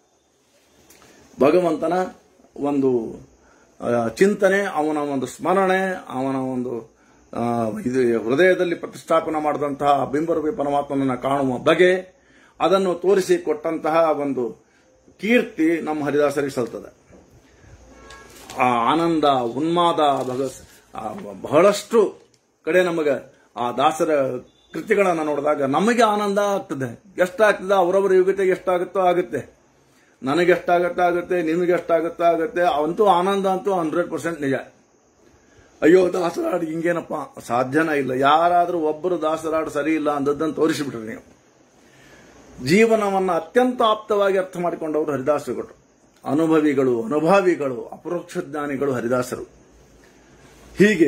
ಭಗವಂತನ ಒಂದು ಆ, ಚಿಂತನೆ ಅವನ ಒಂದು ಸ್ಮರಣೆ ಅವನ ಒಂದು ಆ, ಇದು ಹೃದಯದಲ್ಲಿ ಪ್ರತಿಷ್ಠಾಪನೆ ಮಾಡಿದಂತಹ ಬಿಂಬರೂಪಿ ಪರಮಾತ್ಮನನ್ನ ಕಾಣುವ ಬಗೆ ಅದನ್ನು ತೋರಿಸಿ ಕೊಟ್ಟಂತಹ ಒಂದು ಕೀರ್ತಿ ನಮ್ಮ ಹರಿದಾಸರಿಗೆ ಸಲ್ತದೆ ಆ ಆನಂದ ಉನ್ಮಾದ ಭಗ ಆ ಬಹಳಷ್ಟು ಕಡೆ ನಮಗೆ ಆ ದಾಸರ ಕೃತಿಗಳನ್ನು ನೋಡಿದಾಗ ನಮಗೆ ಆನಂದ ಆಗ್ತದೆ ಎಷ್ಟಾಗ್ತದೆ ಅವರವರ ಯೋಗ್ಯತೆಗೆ ಎಷ್ಟಾಗುತ್ತೋ ಆಗುತ್ತೆ ನನಗೆ ಎಷ್ಟಾಗತ್ತೋ ಆಗುತ್ತೆ ನಿಮಗೆ ಎಷ್ಟಾಗುತ್ತೋ ಆಗುತ್ತೆ ಅವಂತೂ ಆನಂದ ಅಂತೂ ಹಂಡ್ರೆಡ್ ಪರ್ಸೆಂಟ್ ನಿಜ ಅಯ್ಯೋ ದಾಸರಾಡು ಹಿಂಗೇನಪ್ಪ ಸಾಧ್ಯನೇ ಇಲ್ಲ ಯಾರಾದರೂ ಒಬ್ಬರು ದಾಸರಾಡು ಸರಿ ಇಲ್ಲ ಅಂದದ್ದನ್ನು ತೋರಿಸಿಬಿಟ್ರಿ ನೀವು ಜೀವನವನ್ನು ಅತ್ಯಂತ ಆಪ್ತವಾಗಿ ಅರ್ಥ ಮಾಡಿಕೊಂಡವರು ಹರಿದಾಸರುಗಳು ಅನುಭವಿಗಳು ಅನುಭಾವಿಗಳು ಅಪರೋಕ್ಷ ಜ್ಞಾನಿಗಳು ಹರಿದಾಸರು ಹೀಗೆ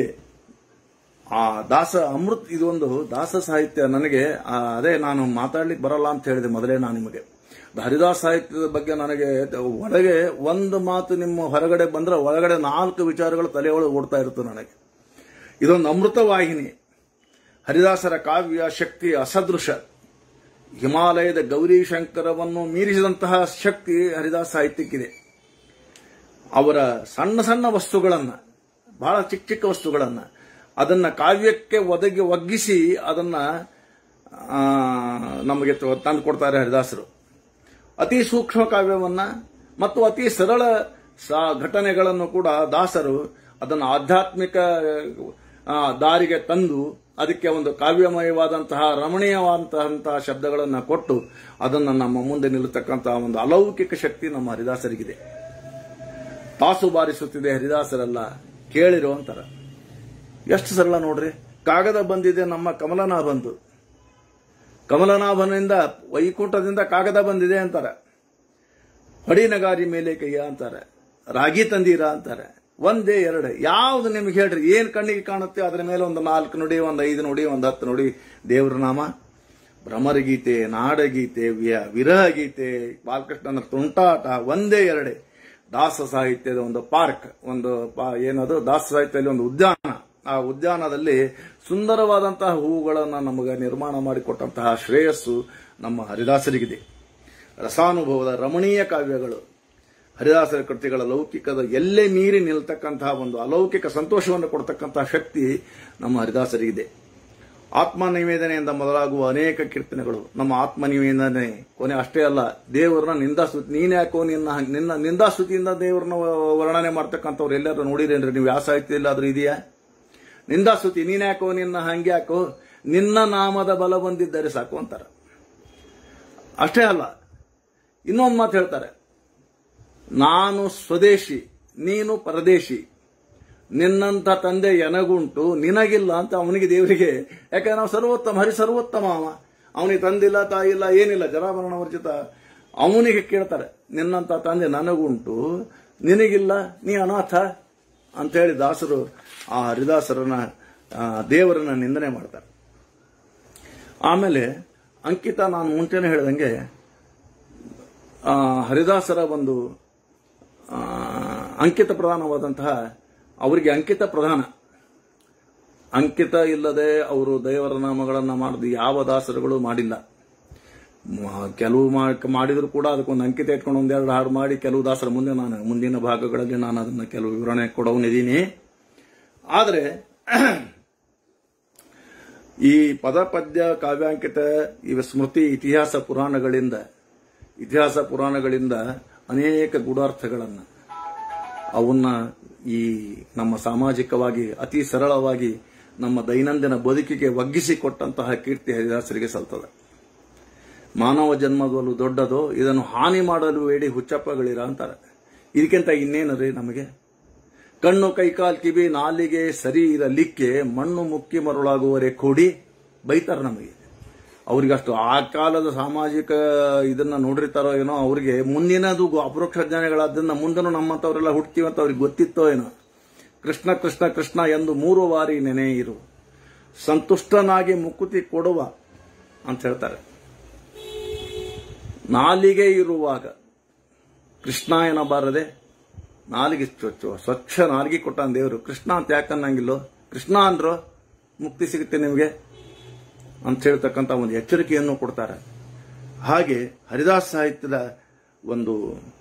ಆ ದಾಸ ಅಮೃತ್ ಇದೊಂದು ದಾಸ ಸಾಹಿತ್ಯ ನನಗೆ ಆ, ಅದೇ ನಾನು ಮಾತಾಡ್ಲಿಕ್ಕೆ ಬರಲ್ಲ ಅಂತ ಹೇಳಿದೆ ಮೊದಲೇ ನಾನು ನಿಮಗೆ ಹರಿದಾಸ ಸಾಹಿತ್ಯದ ಬಗ್ಗೆ ನನಗೆ ಒಳಗೆ ಒಂದು ಮಾತು ನಿಮ್ಮ ಹೊರಗಡೆ ಬಂದ್ರೆ ಒಳಗಡೆ ನಾಲ್ಕು ವಿಚಾರಗಳು ತಲೆಯೊಳಗೆ ಓಡ್ತಾ ಇರುತ್ತೆ ನನಗೆ ಇದೊಂದು ಅಮೃತ ವಾಹಿನಿ ಹರಿದಾಸರ ಕಾವ್ಯ ಶಕ್ತಿ ಅಸದೃಶ ಹಿಮಾಲಯದ ಗೌರೀಶಂಕರವನ್ನು ಮೀರಿಸಿದಂತಹ ಶಕ್ತಿ ಹರಿದಾಸ ಸಾಹಿತ್ಯಕ್ಕಿದೆ ಅವರ ಸಣ್ಣ ಸಣ್ಣ ವಸ್ತುಗಳನ್ನ ಬಹಳ ಚಿಕ್ಕ ಚಿಕ್ಕ ವಸ್ತುಗಳನ್ನ ಅದನ್ನ ಕಾವ್ಯಕ್ಕೆ ಒದಗಿ ಒಗ್ಗಿಸಿ ಅದನ್ನ ಆ, ನಮಗೆ ತ- ತಂದು ಕೊಡ್ತಾರೆ ಹರಿದಾಸರು ಅತಿ ಸೂಕ್ಷ್ಮ ಕಾವ್ಯವನ್ನ ಮತ್ತು ಅತಿ ಸರಳ ಸಾ- ಘಟನೆಗಳನ್ನು ಕೂಡ ದಾಸರು ಅದನ್ನು ಆಧ್ಯಾತ್ಮಿಕ ಆ, ದಾರಿಗೆ ತಂದು ಅದಕ್ಕೆ ಒಂದು ಕಾವ್ಯಮಯವಾದಂತಹ ರಮಣೀಯವಾದಂತಹ ಶಬ್ದಗಳನ್ನು ಕೊಟ್ಟು ಅದನ್ನು ನಮ್ಮ ಮುಂದೆ ನಿಲ್ಲತಕ್ಕಂತಹ ಒಂದು ಅಲೌಕಿಕ ಶಕ್ತಿ ನಮ್ಮ ಹರಿದಾಸರಿಗಿದೆ ತಾಸು ಬಾರಿಸುತ್ತಿದೆ ಹರಿದಾಸರಲ್ಲ ಕೇಳಿರೋ ಅಂತಾರ ಎಷ್ಟು ಸರಳ ನೋಡ್ರಿ ಕಾಗದ ಬಂದಿದೆ ನಮ್ಮ ಕಮಲನಾಭಂದು ಕಮಲನಾಭನಿಂದ ವೈಕುಂಠದಿಂದ ಕಾಗದ ಬಂದಿದೆ ಅಂತಾರೆ ಹೊಡಿನಗಾರಿ ಮೇಲೆ ಕೈಯ ಅಂತಾರೆ ರಾಗಿ ತಂದೀರ ಅಂತಾರೆ ಒಂದೇ ಎರಡು ಯಾವ್ದು ನಿಮ್ಗೆ ಹೇಳ್ರಿ ಏನ್ ಕಣ್ಣಿಗೆ ಕಾಣುತ್ತೆ ಅದರ ಮೇಲೆ ಒಂದು ನಾಲ್ಕು ನುಡಿ ಒಂದು ಐದು ನುಡಿ ಒಂದು ಹತ್ತು ನುಡಿ ದೇವ್ರ ನಾಮ ಭ್ರಮರಗೀತೆ ನಾಡಗೀತೆ ವ್ಯ- ವಿರಹ ಗೀತೆ ಬಾಲಕೃಷ್ಣನ ತುಂಟಾಟ ಒಂದೇ ಎರಡೇ ದಾಸ ಸಾಹಿತ್ಯದ ಒಂದು ಪಾರ್ಕ್ ಒಂದು ಪಾ- ಏನದು ದಾಸ ಸಾಹಿತ್ಯದಲ್ಲಿ ಒಂದು ಉದ್ಯಾನ ಆ ಉದ್ಯಾನದಲ್ಲಿ ಸುಂದರವಾದಂತಹ ಹೂವುಗಳನ್ನು ನಮಗೆ ನಿರ್ಮಾಣ ಮಾಡಿಕೊಟ್ಟಂತಹ ಶ್ರೇಯಸ್ಸು ನಮ್ಮ ಹರಿದಾಸರಿಗಿದೆ ರಸಾನುಭವದ ರಮಣೀಯ ಕಾವ್ಯಗಳು ಹರಿದಾಸರ ಕೃತಿಗಳ ಲೌಕಿಕದ ಎಲ್ಲೇ ಮೀರಿ ನಿಲ್ತಕ್ಕಂತಹ ಒಂದು ಅಲೌಕಿಕ ಸಂತೋಷವನ್ನು ಕೊಡ್ತಕ್ಕಂತಹ ಶಕ್ತಿ ನಮ್ಮ ಹರಿದಾಸರಿಗಿದೆ ಆತ್ಮ ನಿವೇದನೆಯಿಂದ ಮೊದಲಾಗುವ ಅನೇಕ ಕೀರ್ತನೆಗಳು ನಮ್ಮ ಆತ್ಮ ನಿವೇದನೆ ಕೊನೆ ಅಷ್ಟೇ ಅಲ್ಲ ದೇವರನ್ನ ನಿಂದಾಸ್ತುತಿ ನೀನ್ ಯಾಕೋ ನಿನ್ನ ನಿನ್ನ ನಿಂದಾಸ್ತುತಿಯಿಂದ ದೇವರನ್ನ ವರ್ಣನೆ ಮಾಡ್ತಕ್ಕಂಥವ್ರು ಎಲ್ಲರೂ ನೋಡಿರೇನ್ರಿ ನೀವು ಯಾವ ಸಾಹಿತ್ಯ ಎಲ್ಲಾದ್ರೂ ಇದೆಯಾ ನಿಂದಾಸ್ತುತಿ ನೀನ್ ಯಾಕೋ ನಿನ್ನ ಹಂಗೆ ಯಾಕೋ ನಿನ್ನ ನಾಮದ ಬಲ ಬಂದಿದ್ದರೆ ಸಾಕು ಅಂತಾರೆ ಅಷ್ಟೇ ಅಲ್ಲ ಇನ್ನೊಂದು ಮಾತು ಹೇಳ್ತಾರೆ ನಾನು ಸ್ವದೇಶಿ ನೀನು ಪರದೇಶಿ ನಿನ್ನಂಥ ತಂದೆ ಎನಗುಂಟು ನಿನಗಿಲ್ಲ ಅಂತ ಅವನಿಗೆ ದೇವರಿಗೆ ಯಾಕಂದ್ರೆ ನಾವು ಸರ್ವೋತ್ತಮ ಹರಿ ಸರ್ವೋತ್ತಮ ಅವ ಅವನಿಗೆ ತಂದಿಲ್ಲ ತಾಯಿ ಇಲ್ಲ ಏನಿಲ್ಲ ಜರಾಭರಣ ವರ್ಜಿತ ಅವನಿಗೆ ಕೇಳ್ತಾರೆ ನಿನ್ನಂಥ ತಂದೆ ನನಗುಂಟು ನಿನಗಿಲ್ಲ ನೀ ಅನಾಥ ಅಂತೇಳಿ ದಾಸರು ಆ ಹರಿದಾಸರನ್ನ ಆ, ದೇವರನ್ನ ನಿಂದನೆ ಮಾಡ್ತಾರೆ ಆಮೇಲೆ ಅಂಕಿತ ನಾನು ಮುಂಚೆನೆ ಹೇಳಿದಂಗೆ ಆ, ಹರಿದಾಸರ ಒಂದು ಆ, ಅಂಕಿತ ಪ್ರಧಾನವಾದಂತಹ ಅವರಿಗೆ ಅಂಕಿತ ಪ್ರಧಾನ ಅಂಕಿತ ಇಲ್ಲದೆ ಅವರು ದೇವರ ನಾಮಗಳನ್ನು ಮಾಡಿದ ಯಾವ ದಾಸರುಗಳು ಮಾಡಿಲ್ಲ ಮ- ಕೆಲವು ಮಾ- ಮಾಡಿದ್ರು ಕೂಡ ಅದಕ್ಕೊಂದು ಅಂಕಿತ ಇಟ್ಕೊಂಡು ಒಂದೆರಡು ಹಾಡು ಮಾಡಿ ಕೆಲವು ದಾಸರ ಮುಂದೆ ನಾನು ಮುಂದಿನ ಭಾಗಗಳಲ್ಲಿ ನಾನು ಅದನ್ನು ಕೆಲವು ವಿವರಣೆ ಕೊಡವನಿದ್ದೀನಿ ಆದರೆ ಈ ಪದ ಪದ್ಯ ಕಾವ್ಯಾಂಕಿತ ಇವ ಸ್ಮೃತಿ ಇತಿಹಾಸ ಪುರಾಣಗಳಿಂದ ಇತಿಹಾಸ ಪುರಾಣಗಳಿಂದ ಅನೇಕ ಗೂಢಾರ್ಥಗಳನ್ನು ಅವನ್ನ ಈ ನಮ್ಮ ಸಾಮಾಜಿಕವಾಗಿ ಅತಿ ಸರಳವಾಗಿ ನಮ್ಮ ದೈನಂದಿನ ಬದುಕಿಗೆ ಒಗ್ಗಿಸಿಕೊಟ್ಟಂತಹ ಕೀರ್ತಿ ಹರಿದಾಸರಿಗೆ ಸಲ್ತದೆ ಮಾನವ ಜನ್ಮದಲ್ಲೂ ದೊಡ್ಡದು ಇದನ್ನು ಹಾನಿ ಮಾಡಲು ಬೇಡಿ ಹುಚ್ಚಪ್ಪಗಳಿರ ಅಂತಾರೆ ಇದಕ್ಕಿಂತ ಇನ್ನೇನು ರೀ ನಮಗೆ ಕಣ್ಣು ಕೈಕಾಲ್ ಕಿವಿ ನಾಲಿಗೆ ಸರಿ ಇರಲಿಕ್ಕೆ ಮಣ್ಣು ಮುಕ್ಕಿ ಮರುಳಾಗುವರೆ ಕೊಡಿ ಬೈತಾರ ನಮಗೆ ಅವ್ರಿಗಷ್ಟು ಆ ಕಾಲದ ಸಾಮಾಜಿಕ ಇದನ್ನ ನೋಡಿರ್ತಾರೋ ಏನೋ ಅವ್ರಿಗೆ ಮುಂದಿನದು ಗೊ- ಅಪರೋಕ್ಷ ಜ್ಞಾನಿಗಳಾದ್ದನ್ನ ಮುಂದೆನೂ ನಮ್ಮಂತವರೆಲ್ಲ ಹುಡ್ತೀವಂತ ಅವ್ರಿಗೆ ಗೊತ್ತಿತ್ತೋ ಏನೋ ಕೃಷ್ಣ ಕೃಷ್ಣ ಕೃಷ್ಣ ಎಂದು ಮೂರು ಬಾರಿ ನೆನೆ ಇರು ಸಂತುಷ್ಟನಾಗಿ ಮುಕುತಿ ಕೊಡುವ ಅಂತ ಹೇಳ್ತಾರೆ ನಾಲಿಗೆ ಇರುವಾಗ ಕೃಷ್ಣ ಏನಬಾರದೆ ನಾಲಿಗೆ ಸ್ವಚ್ಛ ಸ್ವಚ್ಛ ನಾಲಿಗೆ ಕೊಟ್ಟಾನ ದೇವರು ಕೃಷ್ಣ ಅಂತ ಯಾಕನ್ನಂಗಿಲ್ಲೋ ಕೃಷ್ಣ ಅಂದ್ರು ಮುಕ್ತಿ ಸಿಗುತ್ತೆ ನಿಮಗೆ ಅಂತ ಹೇಳ್ತಕ್ಕಂಥ ಒಂದು ಎಚ್ಚರಿಕೆಯನ್ನು ಕೊಡ್ತಾರೆ ಹಾಗೆ ಹರಿದಾಸ ಸಾಹಿತ್ಯದ ಒಂದು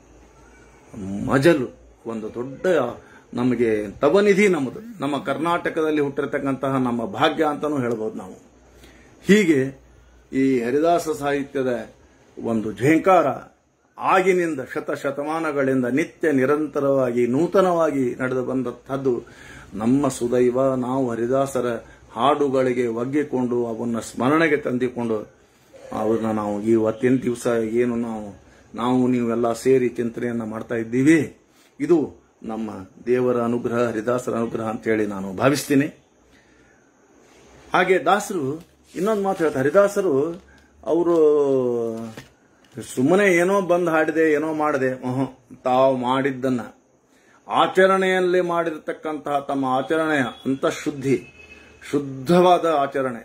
ಮಜಲು ಒಂದು ದೊಡ್ಡ ನಮಗೆ ತವನಿಧಿ ನಮ್ಮದು ನಮ್ಮ ಕರ್ನಾಟಕದಲ್ಲಿ ಹುಟ್ಟಿರ್ತಕ್ಕಂತಹ ನಮ್ಮ ಭಾಗ್ಯ ಅಂತಾನೂ ಹೇಳ್ಬೋದು ನಾವು ಹೀಗೆ ಈ ಹರಿದಾಸ ಸಾಹಿತ್ಯದ ಒಂದು ಝೇಂಕಾರ ಆಗಿನಿಂದ ಶತ ಶತಮಾನಗಳಿಂದ ನಿತ್ಯ ನಿರಂತರವಾಗಿ ನೂತನವಾಗಿ ನಡೆದು ಬಂದದ್ದು ನಮ್ಮ ಸುದೈವ ನಾವು ಹರಿದಾಸರ ಹಾಡುಗಳಿಗೆ ಒಗ್ಗಿಕೊಂಡು ಅವನ್ನ ಸ್ಮರಣೆಗೆ ತಂದಿಕೊಂಡು ಅವ್ರನ್ನ ನಾವು ಇವತ್ತಿನ ದಿವಸ ಏನು ನಾವು ನಾವು ನೀವೆಲ್ಲ ಸೇರಿ ಚಿಂತನೆಯನ್ನ ಮಾಡ್ತಾ ಇದ್ದೀವಿ ಇದು ನಮ್ಮ ದೇವರ ಅನುಗ್ರಹ ಹರಿದಾಸರ ಅನುಗ್ರಹ ಅಂತೇಳಿ ನಾನು ಭಾವಿಸ್ತೀನಿ ಹಾಗೆ ದಾಸರು ಇನ್ನೊಂದು ಮಾತು ಹೇಳ್ತಾರೆ ಹರಿದಾಸರು ಅವರು ಸುಮ್ಮನೆ ಏನೋ ಬಂದು ಹಾಡಿದೆ ಏನೋ ಮಾಡಿದೆ ತಾವು ಮಾಡಿದ್ದನ್ನ ಆಚರಣೆಯಲ್ಲಿ ಮಾಡಿರತಕ್ಕಂತಹ ತಮ್ಮ ಆಚರಣೆಯ ಅಂತಃಶುದ್ಧಿ ಶುದ್ಧವಾದ ಆಚರಣೆ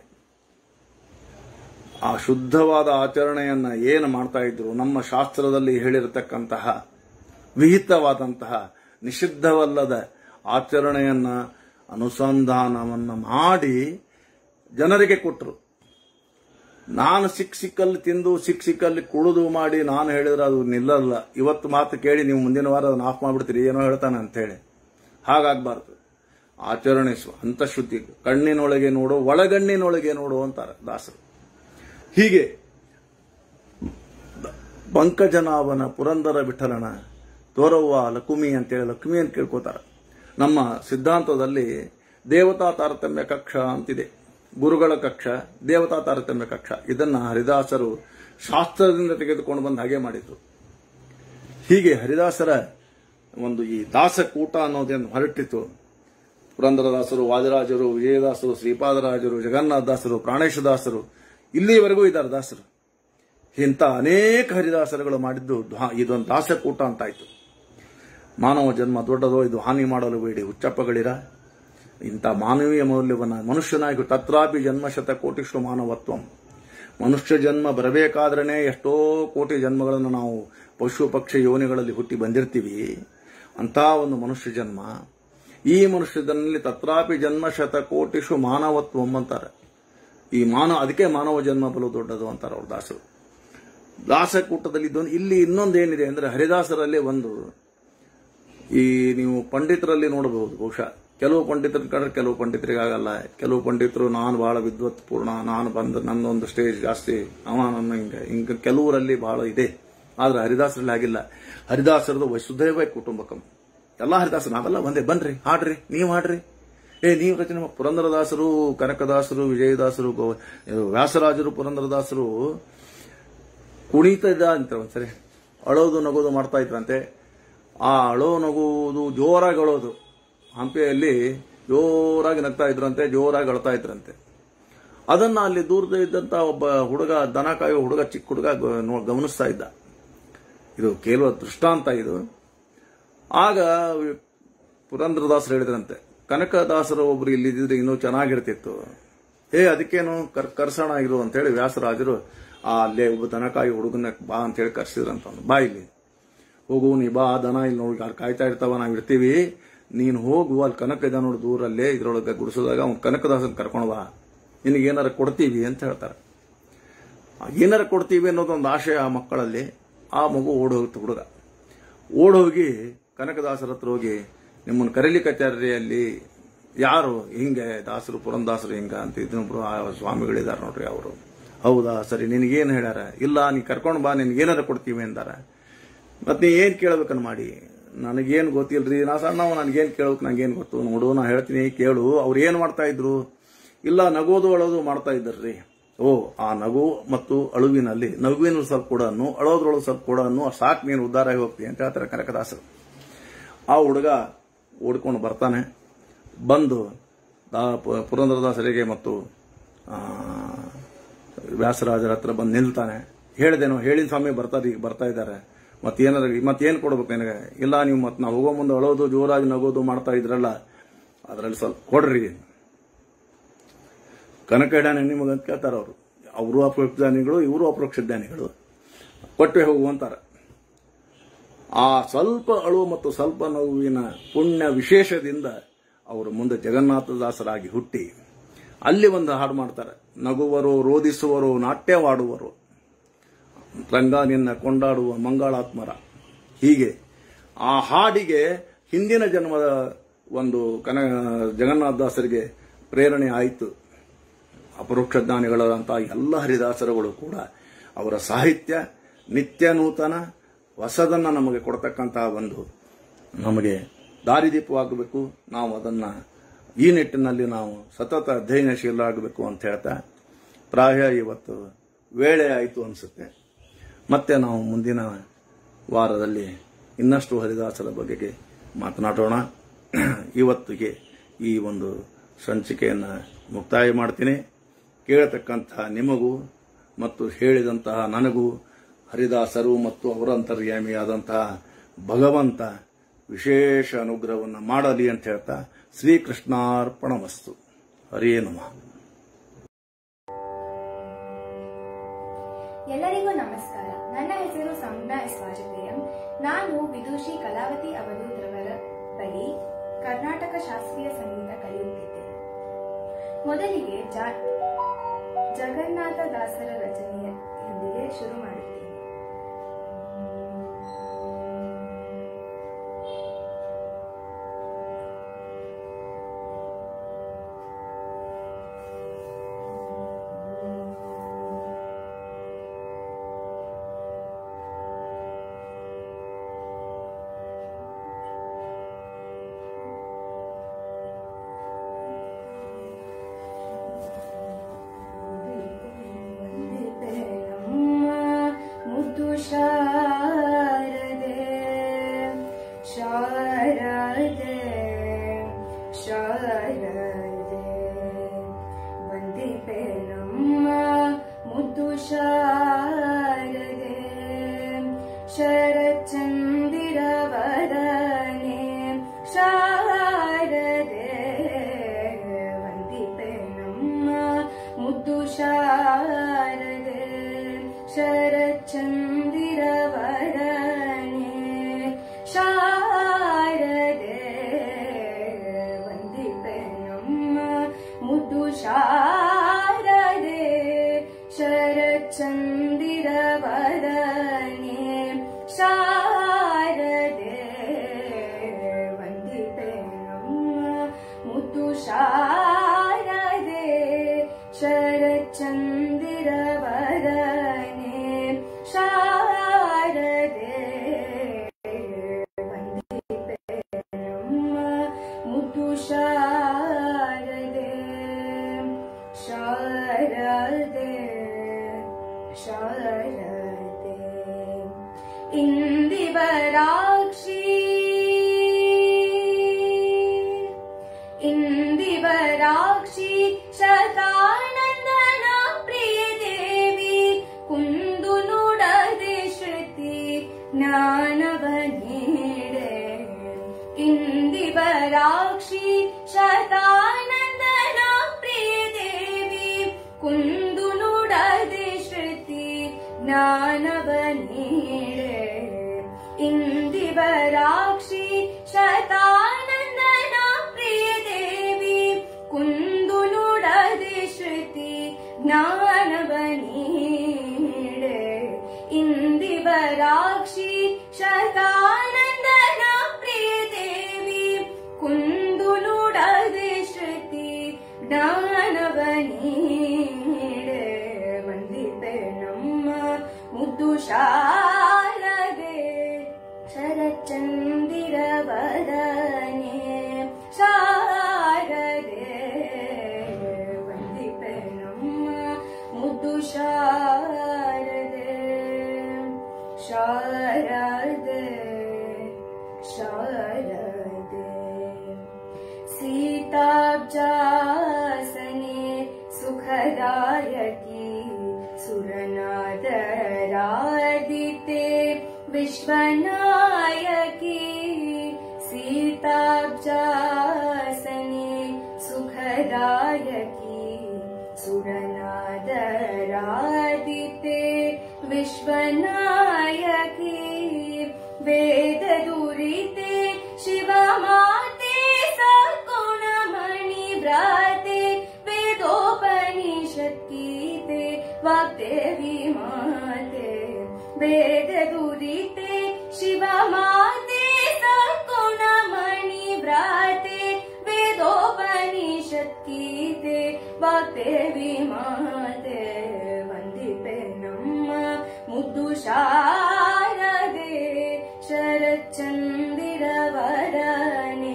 ಆ ಶುದ್ಧವಾದ ಆಚರಣೆಯನ್ನ ಏನು ಮಾಡ್ತಾ ಇದ್ರು ನಮ್ಮ ಶಾಸ್ತ್ರದಲ್ಲಿ ಹೇಳಿರತಕ್ಕಂತಹ ವಿಹಿತವಾದಂತಹ ನಿಷಿದ್ಧವಲ್ಲದ ಆಚರಣೆಯನ್ನ ಅನುಸಂಧಾನವನ್ನ ಮಾಡಿ ಜನರಿಗೆ ಕೊಟ್ಟರು ನಾನು ಸಿಕ್ ಸಿಕ್ಕಲ್ಲಿ ತಿಂದು ಸಿಕ್ ಸಿಕ್ಕಲ್ಲಿ ಕುಡಿದು ಮಾಡಿ ನಾನು ಹೇಳಿದ್ರೆ ಅದು ನಿಲ್ಲಲ್ಲ ಇವತ್ತು ಮಾತು ಕೇಳಿ ನೀವು ಮುಂದಿನ ವಾರ ಅದನ್ನ ಆಫ್ ಮಾಡ್ಬಿಡ್ತೀರಿ ಏನೋ ಹೇಳ್ತಾನೆ ಅಂತ ಹೇಳಿ ಹಾಗಾಗಬಾರ್ದು ಆಚರಣೆ ಸ್ವ- ಅಂತಃಶುದ್ಧಿ ಕಣ್ಣಿನೊಳಗೆ ನೋಡು ಒಳಗಣ್ಣಿನೊಳಗೆ ನೋಡು ಅಂತಾರೆ ದಾಸರು ಹೀಗೆ ಪಂಕಜನಾಭನ ಪುರಂದರ ವಿಠಲನ ತೋರವ್ವ ಲಕುಮಿ ಅಂತೇಳಿ ಲಕ್ಷ್ಮಿ ಅಂತ ಕೇಳ್ಕೋತಾರೆ ನಮ್ಮ ಸಿದ್ಧಾಂತದಲ್ಲಿ ದೇವತಾ ತಾರತಮ್ಯ ಕಕ್ಷ ಅಂತಿದೆ ಗುರುಗಳ ಕಕ್ಷ ದೇವತಾ ತಾರತಮ್ಯ ಕಕ್ಷ ಇದನ್ನ ಹರಿದಾಸರು ಶಾಸ್ತ್ರದಿಂದ ತೆಗೆದುಕೊಂಡು ಬಂದು ಹಾಗೆ ಮಾಡಿದ್ರು ಹೀಗೆ ಹರಿದಾಸರ ಒಂದು ಈ ದಾಸಕೂಟ ಅನ್ನೋದೇನು ಹೊರಟಿತು ಪುರಂದರದಾಸರು ವಾದಿರಾಜರು ವಿಜಯದಾಸರು ಶ್ರೀಪಾದರಾಜರು ಜಗನ್ನಾಥದಾಸರು ಪ್ರಾಣೇಶದಾಸರು ಇಲ್ಲಿವರೆಗೂ ಇದ್ದಾರೆ ದಾಸರು ಇಂಥ ಅನೇಕ ಹರಿದಾಸರುಗಳು ಮಾಡಿದ್ದು ದ್ವಾ- ಇದೊಂದು ದಾಸಕೂಟ ಅಂತಾಯ್ತು ಮಾನವ ಜನ್ಮ ದೊಡ್ಡದೋ ಇದು ಹಾನಿ ಮಾಡಲು ಬೇಡಿ ಹುಚ್ಚಪ್ಪಗಳಿರ ಇಂಥ ಮಾನವೀಯ ಮೌಲ್ಯವನ್ನ ಮನುಷ್ಯನಾಗಿ ತತ್ರಾಪಿ ಜನ್ಮಶತ ಕೋಟಿಷ್ಟು ಮಾನವತ್ವಂ ಮನುಷ್ಯ ಜನ್ಮ ಬರಬೇಕಾದ್ರೇನೆ ಎಷ್ಟೋ ಕೋಟಿ ಜನ್ಮಗಳನ್ನು ನಾವು ಪಶು ಪಕ್ಷಿ ಯೋನಿಗಳಲ್ಲಿ ಹುಟ್ಟಿ ಬಂದಿರ್ತೀವಿ ಅಂತ ಒಂದು ಮನುಷ್ಯ ಜನ್ಮ ಈ ಮನುಷ್ಯ ಜನ್ಮದಲ್ಲಿ ತತ್ರಾಪಿ ಜನ್ಮ ಶತ ಕೋಟಿಷು ಮಾನವತ್ವಂ ಅಂತಾರೆ ಈ ಮಾನವ ಅದಕ್ಕೆ ಮಾನವ ಜನ್ಮ ಬಲು ದೊಡ್ಡದು ಅಂತಾರೆ ಅವ್ರ ದಾಸರು ದಾಸಕೂಟದಲ್ಲಿ ಇದೊಂದು ಇಲ್ಲಿ ಇನ್ನೊಂದೇನಿದೆ ಅಂದ್ರೆ ಹರಿದಾಸರಲ್ಲಿ ಒಂದು ಈ ನೀವು ಪಂಡಿತರಲ್ಲಿ ನೋಡಬಹುದು ಬಹುಶಃ ಕೆಲವು ಪಂಡಿತರನ್ನ ಕಂಡ್ರೆ ಕೆಲವು ಪಂಡಿತರಿಗೆ ಆಗಲ್ಲ ಕೆಲವು ಪಂಡಿತರು ನಾನು ಬಹಳ ವಿದ್ವತ್ ಪೂರ್ಣ ನಾನು ಬಂದ ನನ್ನೊಂದು ಸ್ಟೇಜ್ ಜಾಸ್ತಿ ಅವ ನನ್ನ ಹಿಂಗೆ ಹಿಂಗ ಕೆಲವರಲ್ಲಿ ಬಹಳ ಇದೆ ಆದ್ರೆ ಹರಿದಾಸರಲ್ಲಿ ಆಗಿಲ್ಲ ಹರಿದಾಸರದು ವಸುಧೈವ ಕುಟುಂಬಕಂ ಎಲ್ಲಾ ಹರಿದಾಸರು ನಾವೆಲ್ಲ ಒಂದೇ ಬನ್ರಿ ಹಾಡ್ರಿ ನೀವು ಹಾಡ್ರಿ ಏ ನೀವು ರಚನೆ ಮಾ- ಪುರಂದರದಾಸರು ಕನಕದಾಸರು ವಿಜಯದಾಸರು ಗೋ- ವ್ಯಾಸರಾಜರು ಪುರಂದರದಾಸರು ಕುಣಿತ ಇದ್ದ ಅಂತ ಒಂದ್ಸರಿ ಅಳೋದು ನಗೋದು ಮಾಡ್ತಾ ಇದ್ರಂತೆ ಆ ಅಳೋ ನಗುವುದು ಜೋರಾಗಿ ಅಳೋದು ಹಂಪೆಯಲ್ಲಿ ಜೋರಾಗಿ ನಗ್ತಾ ಇದ್ರಂತೆ ಜೋರಾಗಿ ಅಳ್ತಾ ಇದ್ರಂತೆ ಅದನ್ನ ಅಲ್ಲಿ ದೂರದ ಇದ್ದಂತ ಒಬ್ಬ ಹುಡುಗ ದನ ಕಾಯೋ ಹುಡುಗ ಚಿಕ್ಕ ಹುಡುಗ ಗ- ನೋ- ಗಮನಿಸ್ತಾ ಇದ್ದ ಇದು ಕೇವಲ ದೃಷ್ಟಾಂತ ಇದು ಆಗ ಪುರಂದ್ರದಾಸರು ಹೇಳಿದ್ರಂತೆ ಕನಕದಾಸರು ಒಬ್ರು ಇಲ್ಲಿದ್ದಿದ್ರೆ ಇನ್ನೂ ಚೆನ್ನಾಗಿರ್ತಿತ್ತು ಏ ಅದಕ್ಕೇನು ಕರ್ ಕರ್ಸಣ ಇರು ಅಂತೇಳಿ ವ್ಯಾಸರಾಜರು ಆ ಅಲ್ಲೇ ಒಬ್ಬ ದನಕಾಯಿ ಹುಡುಗನ ಬಾ ಅಂತೇಳಿ ಕರ್ಸಿದ್ರಂತ ಅವ್ನು. ಬಾ ಇಲ್ಲಿ ಹೋಗು ನೀ ಬಾ ದನ ಇಲ್ಲಿ ನೋಡಿ ಯಾರು ಕಾಯ್ತಾ ಇರ್ತಾವ ನಾವು ಇರ್ತೀವಿ ನೀನು ಹೋಗು ಅಲ್ಲಿ ಕನಕ ಇದ ನೋಡಿ ದೂರಲ್ಲೇ ಇದ್ರೊಳಗೆ ಗುಡಿಸೋದಾಗ ಅವ್ನು ಕನಕದಾಸನ್ ಕರ್ಕೊಂಡು ಬಾ ನಿನಗೆ ಏನಾರ ಕೊಡ್ತೀವಿ ಅಂತ ಹೇಳ್ತಾರೆ ಆ ಏನಾರ ಕೊಡ್ತೀವಿ ಅನ್ನೋದೊಂದು ಆಶಯ ಆ ಮಕ್ಕಳಲ್ಲಿ ಆ ಮಗು ಓಡ್ ಹೋಗುತ್ತೆ ಹುಡುಗ ಓಡ್ ಹೋಗಿ ಕನಕದಾಸರ ಹತ್ರ ಹೋಗಿ ನಿಮ್ಮನ್ನು ಕರೀಲಿಕತ್ತಾರ್ರಿ ಅಲ್ಲಿ ಯಾರು ಹಿಂಗೆ ದಾಸರು ಪುರಂದಾಸರು ಹಿಂಗ ಅಂತ ಇದನ್ನೊಬ್ರು ಆ ಸ್ವಾಮಿಗಳಿದಾರೆ ನೋಡ್ರಿ ಅವರು ಹೌದಾ ಸರಿ ನಿನಗೇನು ಹೇಳ್ಯಾರ ಇಲ್ಲ ನೀ ಕರ್ಕೊಂಡು ಬಾ ನಿನ್ಗೇನಾರ ಕೊಡ್ತೀವಿ ಅಂದಾರ ಮತ್ತೆ ನೀ ಏನ್ ಕೇಳ್ಬೇಕನ್ ಮಾಡಿ ನನಗೇನು ಗೊತ್ತಿಲ್ರಿ ನಾ ಸಣ್ಣವ ನನಗೇನು ಕೇಳ್ಬೇಕು ನಂಗೇನು ಗೊತ್ತು ನೋಡು ನಾ ಹೇಳ್ತೀನಿ ಕೇಳು ಅವ್ರು ಏನ್ ಮಾಡ್ತಾ ಇದ್ರು ಇಲ್ಲ ನಗೋದು ಅಳೋದು ಮಾಡ್ತಾ ಇದ್ದರ್ರಿ ಓ ಆ ನಗು ಮತ್ತು ಅಳುವಿನಲ್ಲಿ ನಗುವಿನ ಸ್ವಲ್ಪ ಕೂಡ ಅನ್ನು ಅಳೋದ್ರೊಳಗೆ ಸ್ವಲ್ಪ ಕೂಡ ಅನ್ನು ಸಾಕು ನೀನು ಉದ್ಧಾರ ಆಗಿ ಹೋಗ್ತೀನಿ ಅಂತ ಹೇಳ್ತಾರೆ ಕನಕದಾಸರು ಆ ಹುಡುಗ ಓಡ್ಕೊಂಡು ಬರ್ತಾನೆ ಬಂದು ದಾ- ಪು- ಪುರಂದರದಾಸರಿಗೆ ಮತ್ತು ಆ, ವ್ಯಾಸರಾಜರ ಹತ್ರ ಬಂದು ನಿಲ್ತಾನೆ ಹೇಳಿದೆನೋ ಹೇಳಿನ ಸ್ವಾಮಿ ಬರ್ತಾರೆ ಈಗ ಬರ್ತಾ ಇದ್ದಾರೆ ಮತ್ತೇನಾರ ಮತ್ತೇನು ಕೊಡ್ಬೇಕು ನಿನಗೆ ಇಲ್ಲ ನೀವು ಮತ್ತೆ ನಾವು ಹೋಗೋ ಮುಂದೆ ಅಳೋದು ಜೋರಾಗಿ ನಗೋದು ಮಾಡ್ತಾ ಇದ್ರಲ್ಲ ಅದರಲ್ಲಿ ಸ್ವಲ್ಪ ಕೊಡ್ರಿ ಕನಕ ಜ್ಞಾನಿ ನಿಮಗಂತ ಕೇಳ್ತಾರ ಅವರು ಅವರು ಅಪರೋಕ್ಷ ಜ್ಞಾನಿಗಳು ಇವರು ಅಪರೋಕ್ಷ ಜ್ಞಾನಿಗಳು ಕೊಟ್ಟೆ ಹೋಗು ಅಂತಾರೆ ಆ ಸ್ವಲ್ಪ ಅಳು ಮತ್ತು ಸ್ವಲ್ಪ ನೋವಿನ ಪುಣ್ಯ ವಿಶೇಷದಿಂದ ಅವರು ಮುಂದೆ ಜಗನ್ನಾಥದಾಸರಾಗಿ ಹುಟ್ಟಿ ಅಲ್ಲಿ ಒಂದು ಹಾಡು ಮಾಡ್ತಾರೆ ನಗುವರು ರೋಧಿಸುವರು ನಾಟ್ಯವಾಡುವರು ರಂಗ ನಿನ್ನ ಕೊಂಡಾಡುವ ಮಂಗಳಾತ್ಮರ ಹೀಗೆ ಆ ಹಾಡಿಗೆ ಹಿಂದಿನ ಜನ್ಮದ ಒಂದು ಕನ ಜಗನ್ನಾಥದಾಸರಿಗೆ ಪ್ರೇರಣೆ ಆಯಿತು ಅಪರೋಕ್ಷ ಜ್ಞಾನಿಗಳಾದಂತಹ ಎಲ್ಲ ಹರಿದಾಸರುಗಳು ಕೂಡ ಅವರ ಸಾಹಿತ್ಯ ನಿತ್ಯ ನೂತನ ಹೊಸದನ್ನ ನಮಗೆ ಕೊಡ್ತಕ್ಕಂತಹ ಒಂದು ನಮಗೆ ದಾರಿದೀಪವಾಗಬೇಕು ನಾವು ಅದನ್ನ ಈ ನಿಟ್ಟಿನಲ್ಲಿ ನಾವು ಸತತ ಅಧ್ಯಯನಶೀಲರಾಗಬೇಕು ಅಂತ ಹೇಳ್ತಾ ಪ್ರಾಯ ಇವತ್ತು ವೇಳೆ ಆಯಿತು ಅನಿಸುತ್ತೆ ಮತ್ತೆ ನಾವು ಮುಂದಿನ ವಾರದಲ್ಲಿ ಇನ್ನಷ್ಟು ಹರಿದಾಸರ ಬಗೆಗೆ ಮಾತನಾಡೋಣ ಇವತ್ತಿಗೆ ಈ ಒಂದು ಸಂಚಿಕೆಯನ್ನು ಮುಕ್ತಾಯ ಮಾಡ್ತೀನಿ ಕೇಳತಕ್ಕಂತಹ ನಿಮಗೂ ಮತ್ತು ಹೇಳಿದಂತಹ ನನಗೂ ಹರಿದಾಸರು ಮತ್ತು ಅವರ ಅಂತರ್ಯಾಮಿಯಾದಂತಹ ಭಗವಂತ ವಿಶೇಷ ಅನುಗ್ರಹವನ್ನು ಮಾಡಲಿ ಅಂತ ಹೇಳ್ತಾ ಶ್ರೀಕೃಷ್ಣಾರ್ಪಣಮಸ್ತು ಹರೇ ನಮಃ ಎಲ್ಲರಿಗೂ ನಮಸ್ಕಾರ ನನ್ನ ಹೆಸರು ಸಂಜ್ಞಾ ಎಸ್ ವಾಜಪೇಯಂ ನಾನು ವಿದೂಷಿ ಕಲಾವತಿ ಅವಧೂತ್ರವರ ಬಳಿ ಕರ್ನಾಟಕ ಶಾಸ್ತ್ರೀಯ ಸಂಗೀತ ಕಲಿಯುತ್ತಿದ್ದೇನೆ ಮೊದಲಿಗೆ ಜ- ಜಗನ್ನಾಥ ದಾಸರ ರಚನೆಯೊಂದಿಗೆ ಶುರು ಮಾಡುತ್ತೇನೆ ನಮ್ಮ ಮುದ್ದು ಶಾರದೆ ಶಾರದೆ ಶಾರದೆ ಬಂದಿಪೆ ನಮ್ಮ ಮುದ್ದು ಶಾರದೆ ಶರಚಂದಿರ ವದನೆ ಶಾರದೆ ವಂದಿಪೆ ನಮ್ಮ ಮುದ್ದು ಶಾರದೆ ಶರಚಂದಿರ ವದನೆ ಶಾರದೆ ವಂದಿಪೆ ನಮ್ಮ ಮುದ್ದು ಶಾರದೆ ಶರಚಂದಿರ ವದನೆ ಶಾರದೆ ವಂದಿಪೆ ನಮ್ಮ ಮುದ್ದು ಶಾರದೆ ಶರಚಂದಿರ ವದನೆ ಶಾರದೆ ವಂದಿಪೆ ನಮ್ಮ ಮುದ್ದು ಶಾರದೆ ಶಾರದೆ ಶಾರದೆ ಇಂದಿವರಾಕ್ಷಿ ಇಂದಿವರಾಕ್ಷಿ ಶತಾನಂದನ ಪ್ರಿಯ ದೇವಿ ಕುಂದು ನುಡದೆ ಶ್ರುತಿ ಜ್ಞಾನವ ನೀಡೆ ಇಂದಿವರಾಕ್ಷಿ ಶತಾನಂದನ ಪ್ರಿಯ ದೇವಿ ಕುಂದು ನುಡದೆ ಶ್ರುತಿ ಜ್ಞಾನವ ನೀಡೆ ಇಂದಿವರಾಕ್ಷಿ ಶತಾನಂದನ ಪ್ರಿಯ ದೇವಿ ಕುಂದು ನುಡದೆ ಶ್ರುತಿ ಜ್ಞಾನವ ನೀಡೆ ಇಂದಿವರಾಕ್ಷಿ ಶತಾನಂದನ ಪ್ರಿಯ ದೇವಿ ಕುಂದು ನುಡದೆ ಶ್ರುತಿ ಜ್ಞಾನವ ನೀಡೆ ವಂದಿಪೆ ನಮ್ಮ ಮುದ್ದು ಶಾರದೆ ಶರಚಂದಿರ ವದನೆ ಶಾರದೆ ವಂದಿಪೆ ನಮ್ಮ ಮುದ್ದು ಶಾರದೆ ಶಾರದೆ ಶಾರದೆ सुरनादरादिते विश्वनायकी सीताब्जासने सुखदायकी सुरनादरादिते विश्वनायकी वेददुरिते शिवमाते सकुणमणि व्राते वेदोपनिषत्कीते वाग्देवी माते वेददुरिते शिवमाते सकुणमणि व्राते ವೇದೋಪನಿಷತ್ಕೀತೆ ವಾಗ್ದೇವಿ ಮಾತೆ ವಂದಿಪೆ ನಮ್ಮ ಮುದ್ದು ಶಾರದೆ ಶರಚಂದಿರವರನೆ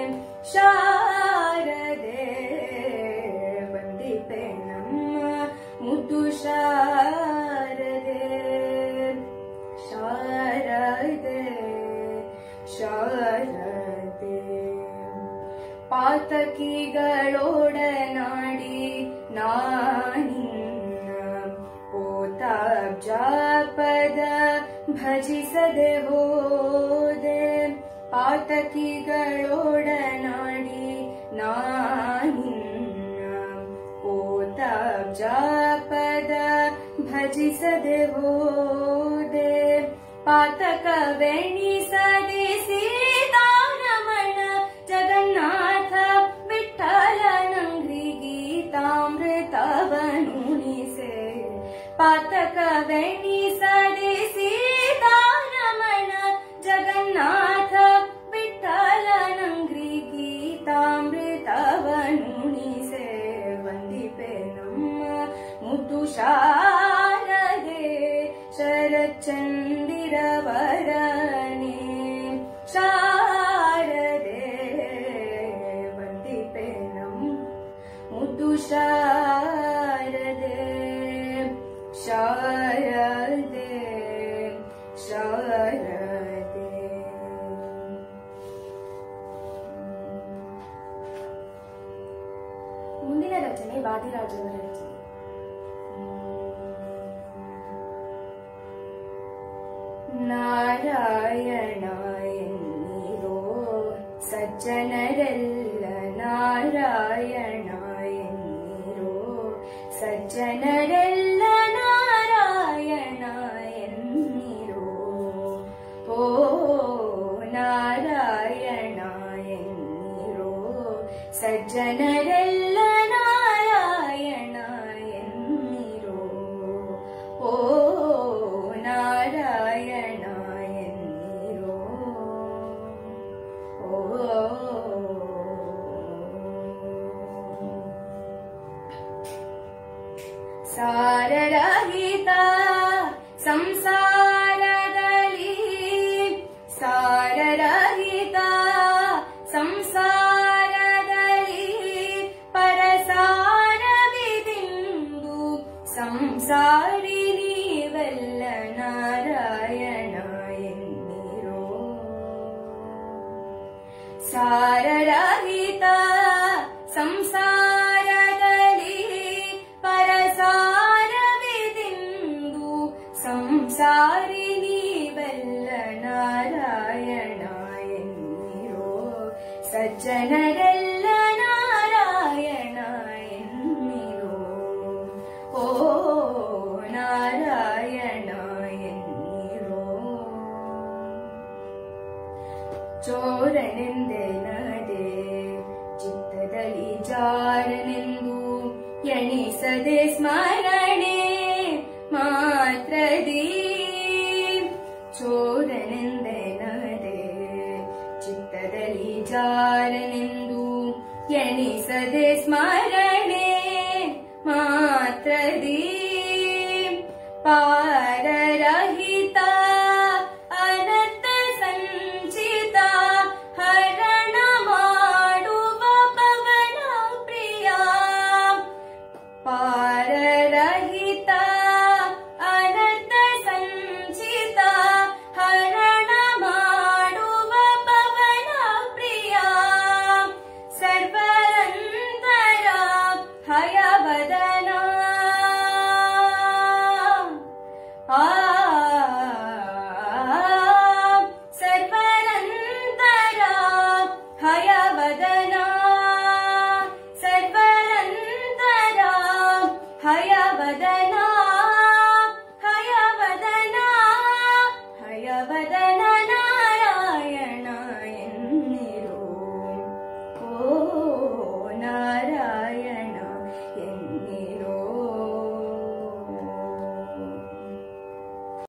ಶಾರದೆ ವಂದಿಪೆ ನಮ್ಮ ಮುದ್ದು ಶಾರದೆ ಶಾರದೆ ಶಾರದೆ ಪಾತಕಿಗಳೋಡನಾಡಿ ನಾನಿನ್ನ ಪೋತಾಬ್ಜಾಪದ ಭಜಿಸದೆ ಹೋದೆ ಪಾತಕಿಗಳೋಡನಾಡಿ ನಾನಿನ್ನ ಪೋತಾಬ್ಜಾಪದ ಭಜಿಸದೆ ಹೋದೆ ಪಾತಕವೆಣಿಸದೆ ಸೀತಾರಮಣ ಜಗನ್ನಾಥ ವಿಠಲನಂಗ್ರಿ ಗೀತಾಮೃತವನುಣಿಸೆ ಪಾತಕವೆಣಿಸದೆ ಸೀತಾರಮಣ ಜಗನ್ನಾಥ ವಿಠಲನಂಗ್ರಿ ಗೀತಾಮೃತವನುಣಿಸೆ ವಂದಿಪೆ ನಮ್ಮ ಮುದ್ದು ಶಾರದೆ ಶರಚಂದಿರವರನೆ ಶಾರದೆ ವಂದಿಪೆ ನಮ್ಮ ಮುದ್ದು ಶಾರದೆ ಶಾರದೆ ಶಾರದೆ ಮುಂದಿನ ರಚನೆ ವಾದಿರಾಜವರ ರಚನೆ ನಾರಾಯಣ ಎನ್ನಿರೋ ಸಜ್ಜನರೆಲ್ಲ ನಾರಾಯಣ ಎನ್ನಿರೋ ಸಜ್ಜನರೆಲ್ಲ ನಾರಾಯಣ ಎನ್ನಿರೋ ಓ ನಾರಾಯಣ ಎನ್ನಿರೋ ಸಜ್ಜನರೆಲ್ಲ ನಾರಾಯಣ ಎನ್ನಿರೋ ಓ ನಾರಾಯಣ ಎನ್ನಿರೋ ಓ ಸಾರರಹಿತ ಸಂಸಾರದಲ್ಲಿ ಸಾರರಹಿತ ಸಂಸಾರದಲ್ಲಿ ಪರಸಾರವಿದಿಂದು ಸಂಸಾರಿ ನೀವೆಲ್ಲ ನಾರಾಯಣ ಎನ್ನಿರೋ ಸಾರರಹಿತ ಸಂಸಾರದಲ್ಲಿ ಪರಸಾರವಿದಿಂದು ಸಂಸಾರಿ ನೀವೆಲ್ಲ ನಾರಾಯಣ ಎನ್ನಿರೋ ಸಜ್ಜನರೆಲ್ಲ ನಾರಾಯಣ ಎನ್ನಿರೋ ಓ ನಾರಾಯಣ ಎನ್ನಿರೋ ಚೋರನೆಂದೆನದೆ ಚಿತ್ತದಲ್ಲಿ ಜಾರನೆಂದು ಎಣಿಸದೆ ಸ್ಮರಣೆ ಮಾತ್ರದಿ ಚೋರನೆಂದೆನದೆ ಚಿತ್ತದಲ್ಲಿ ಜಾರನೆಂದು ಎಣಿಸದೆ ಸ್ಮರಣೆ ಮಾತ್ರದಿ ಪಾ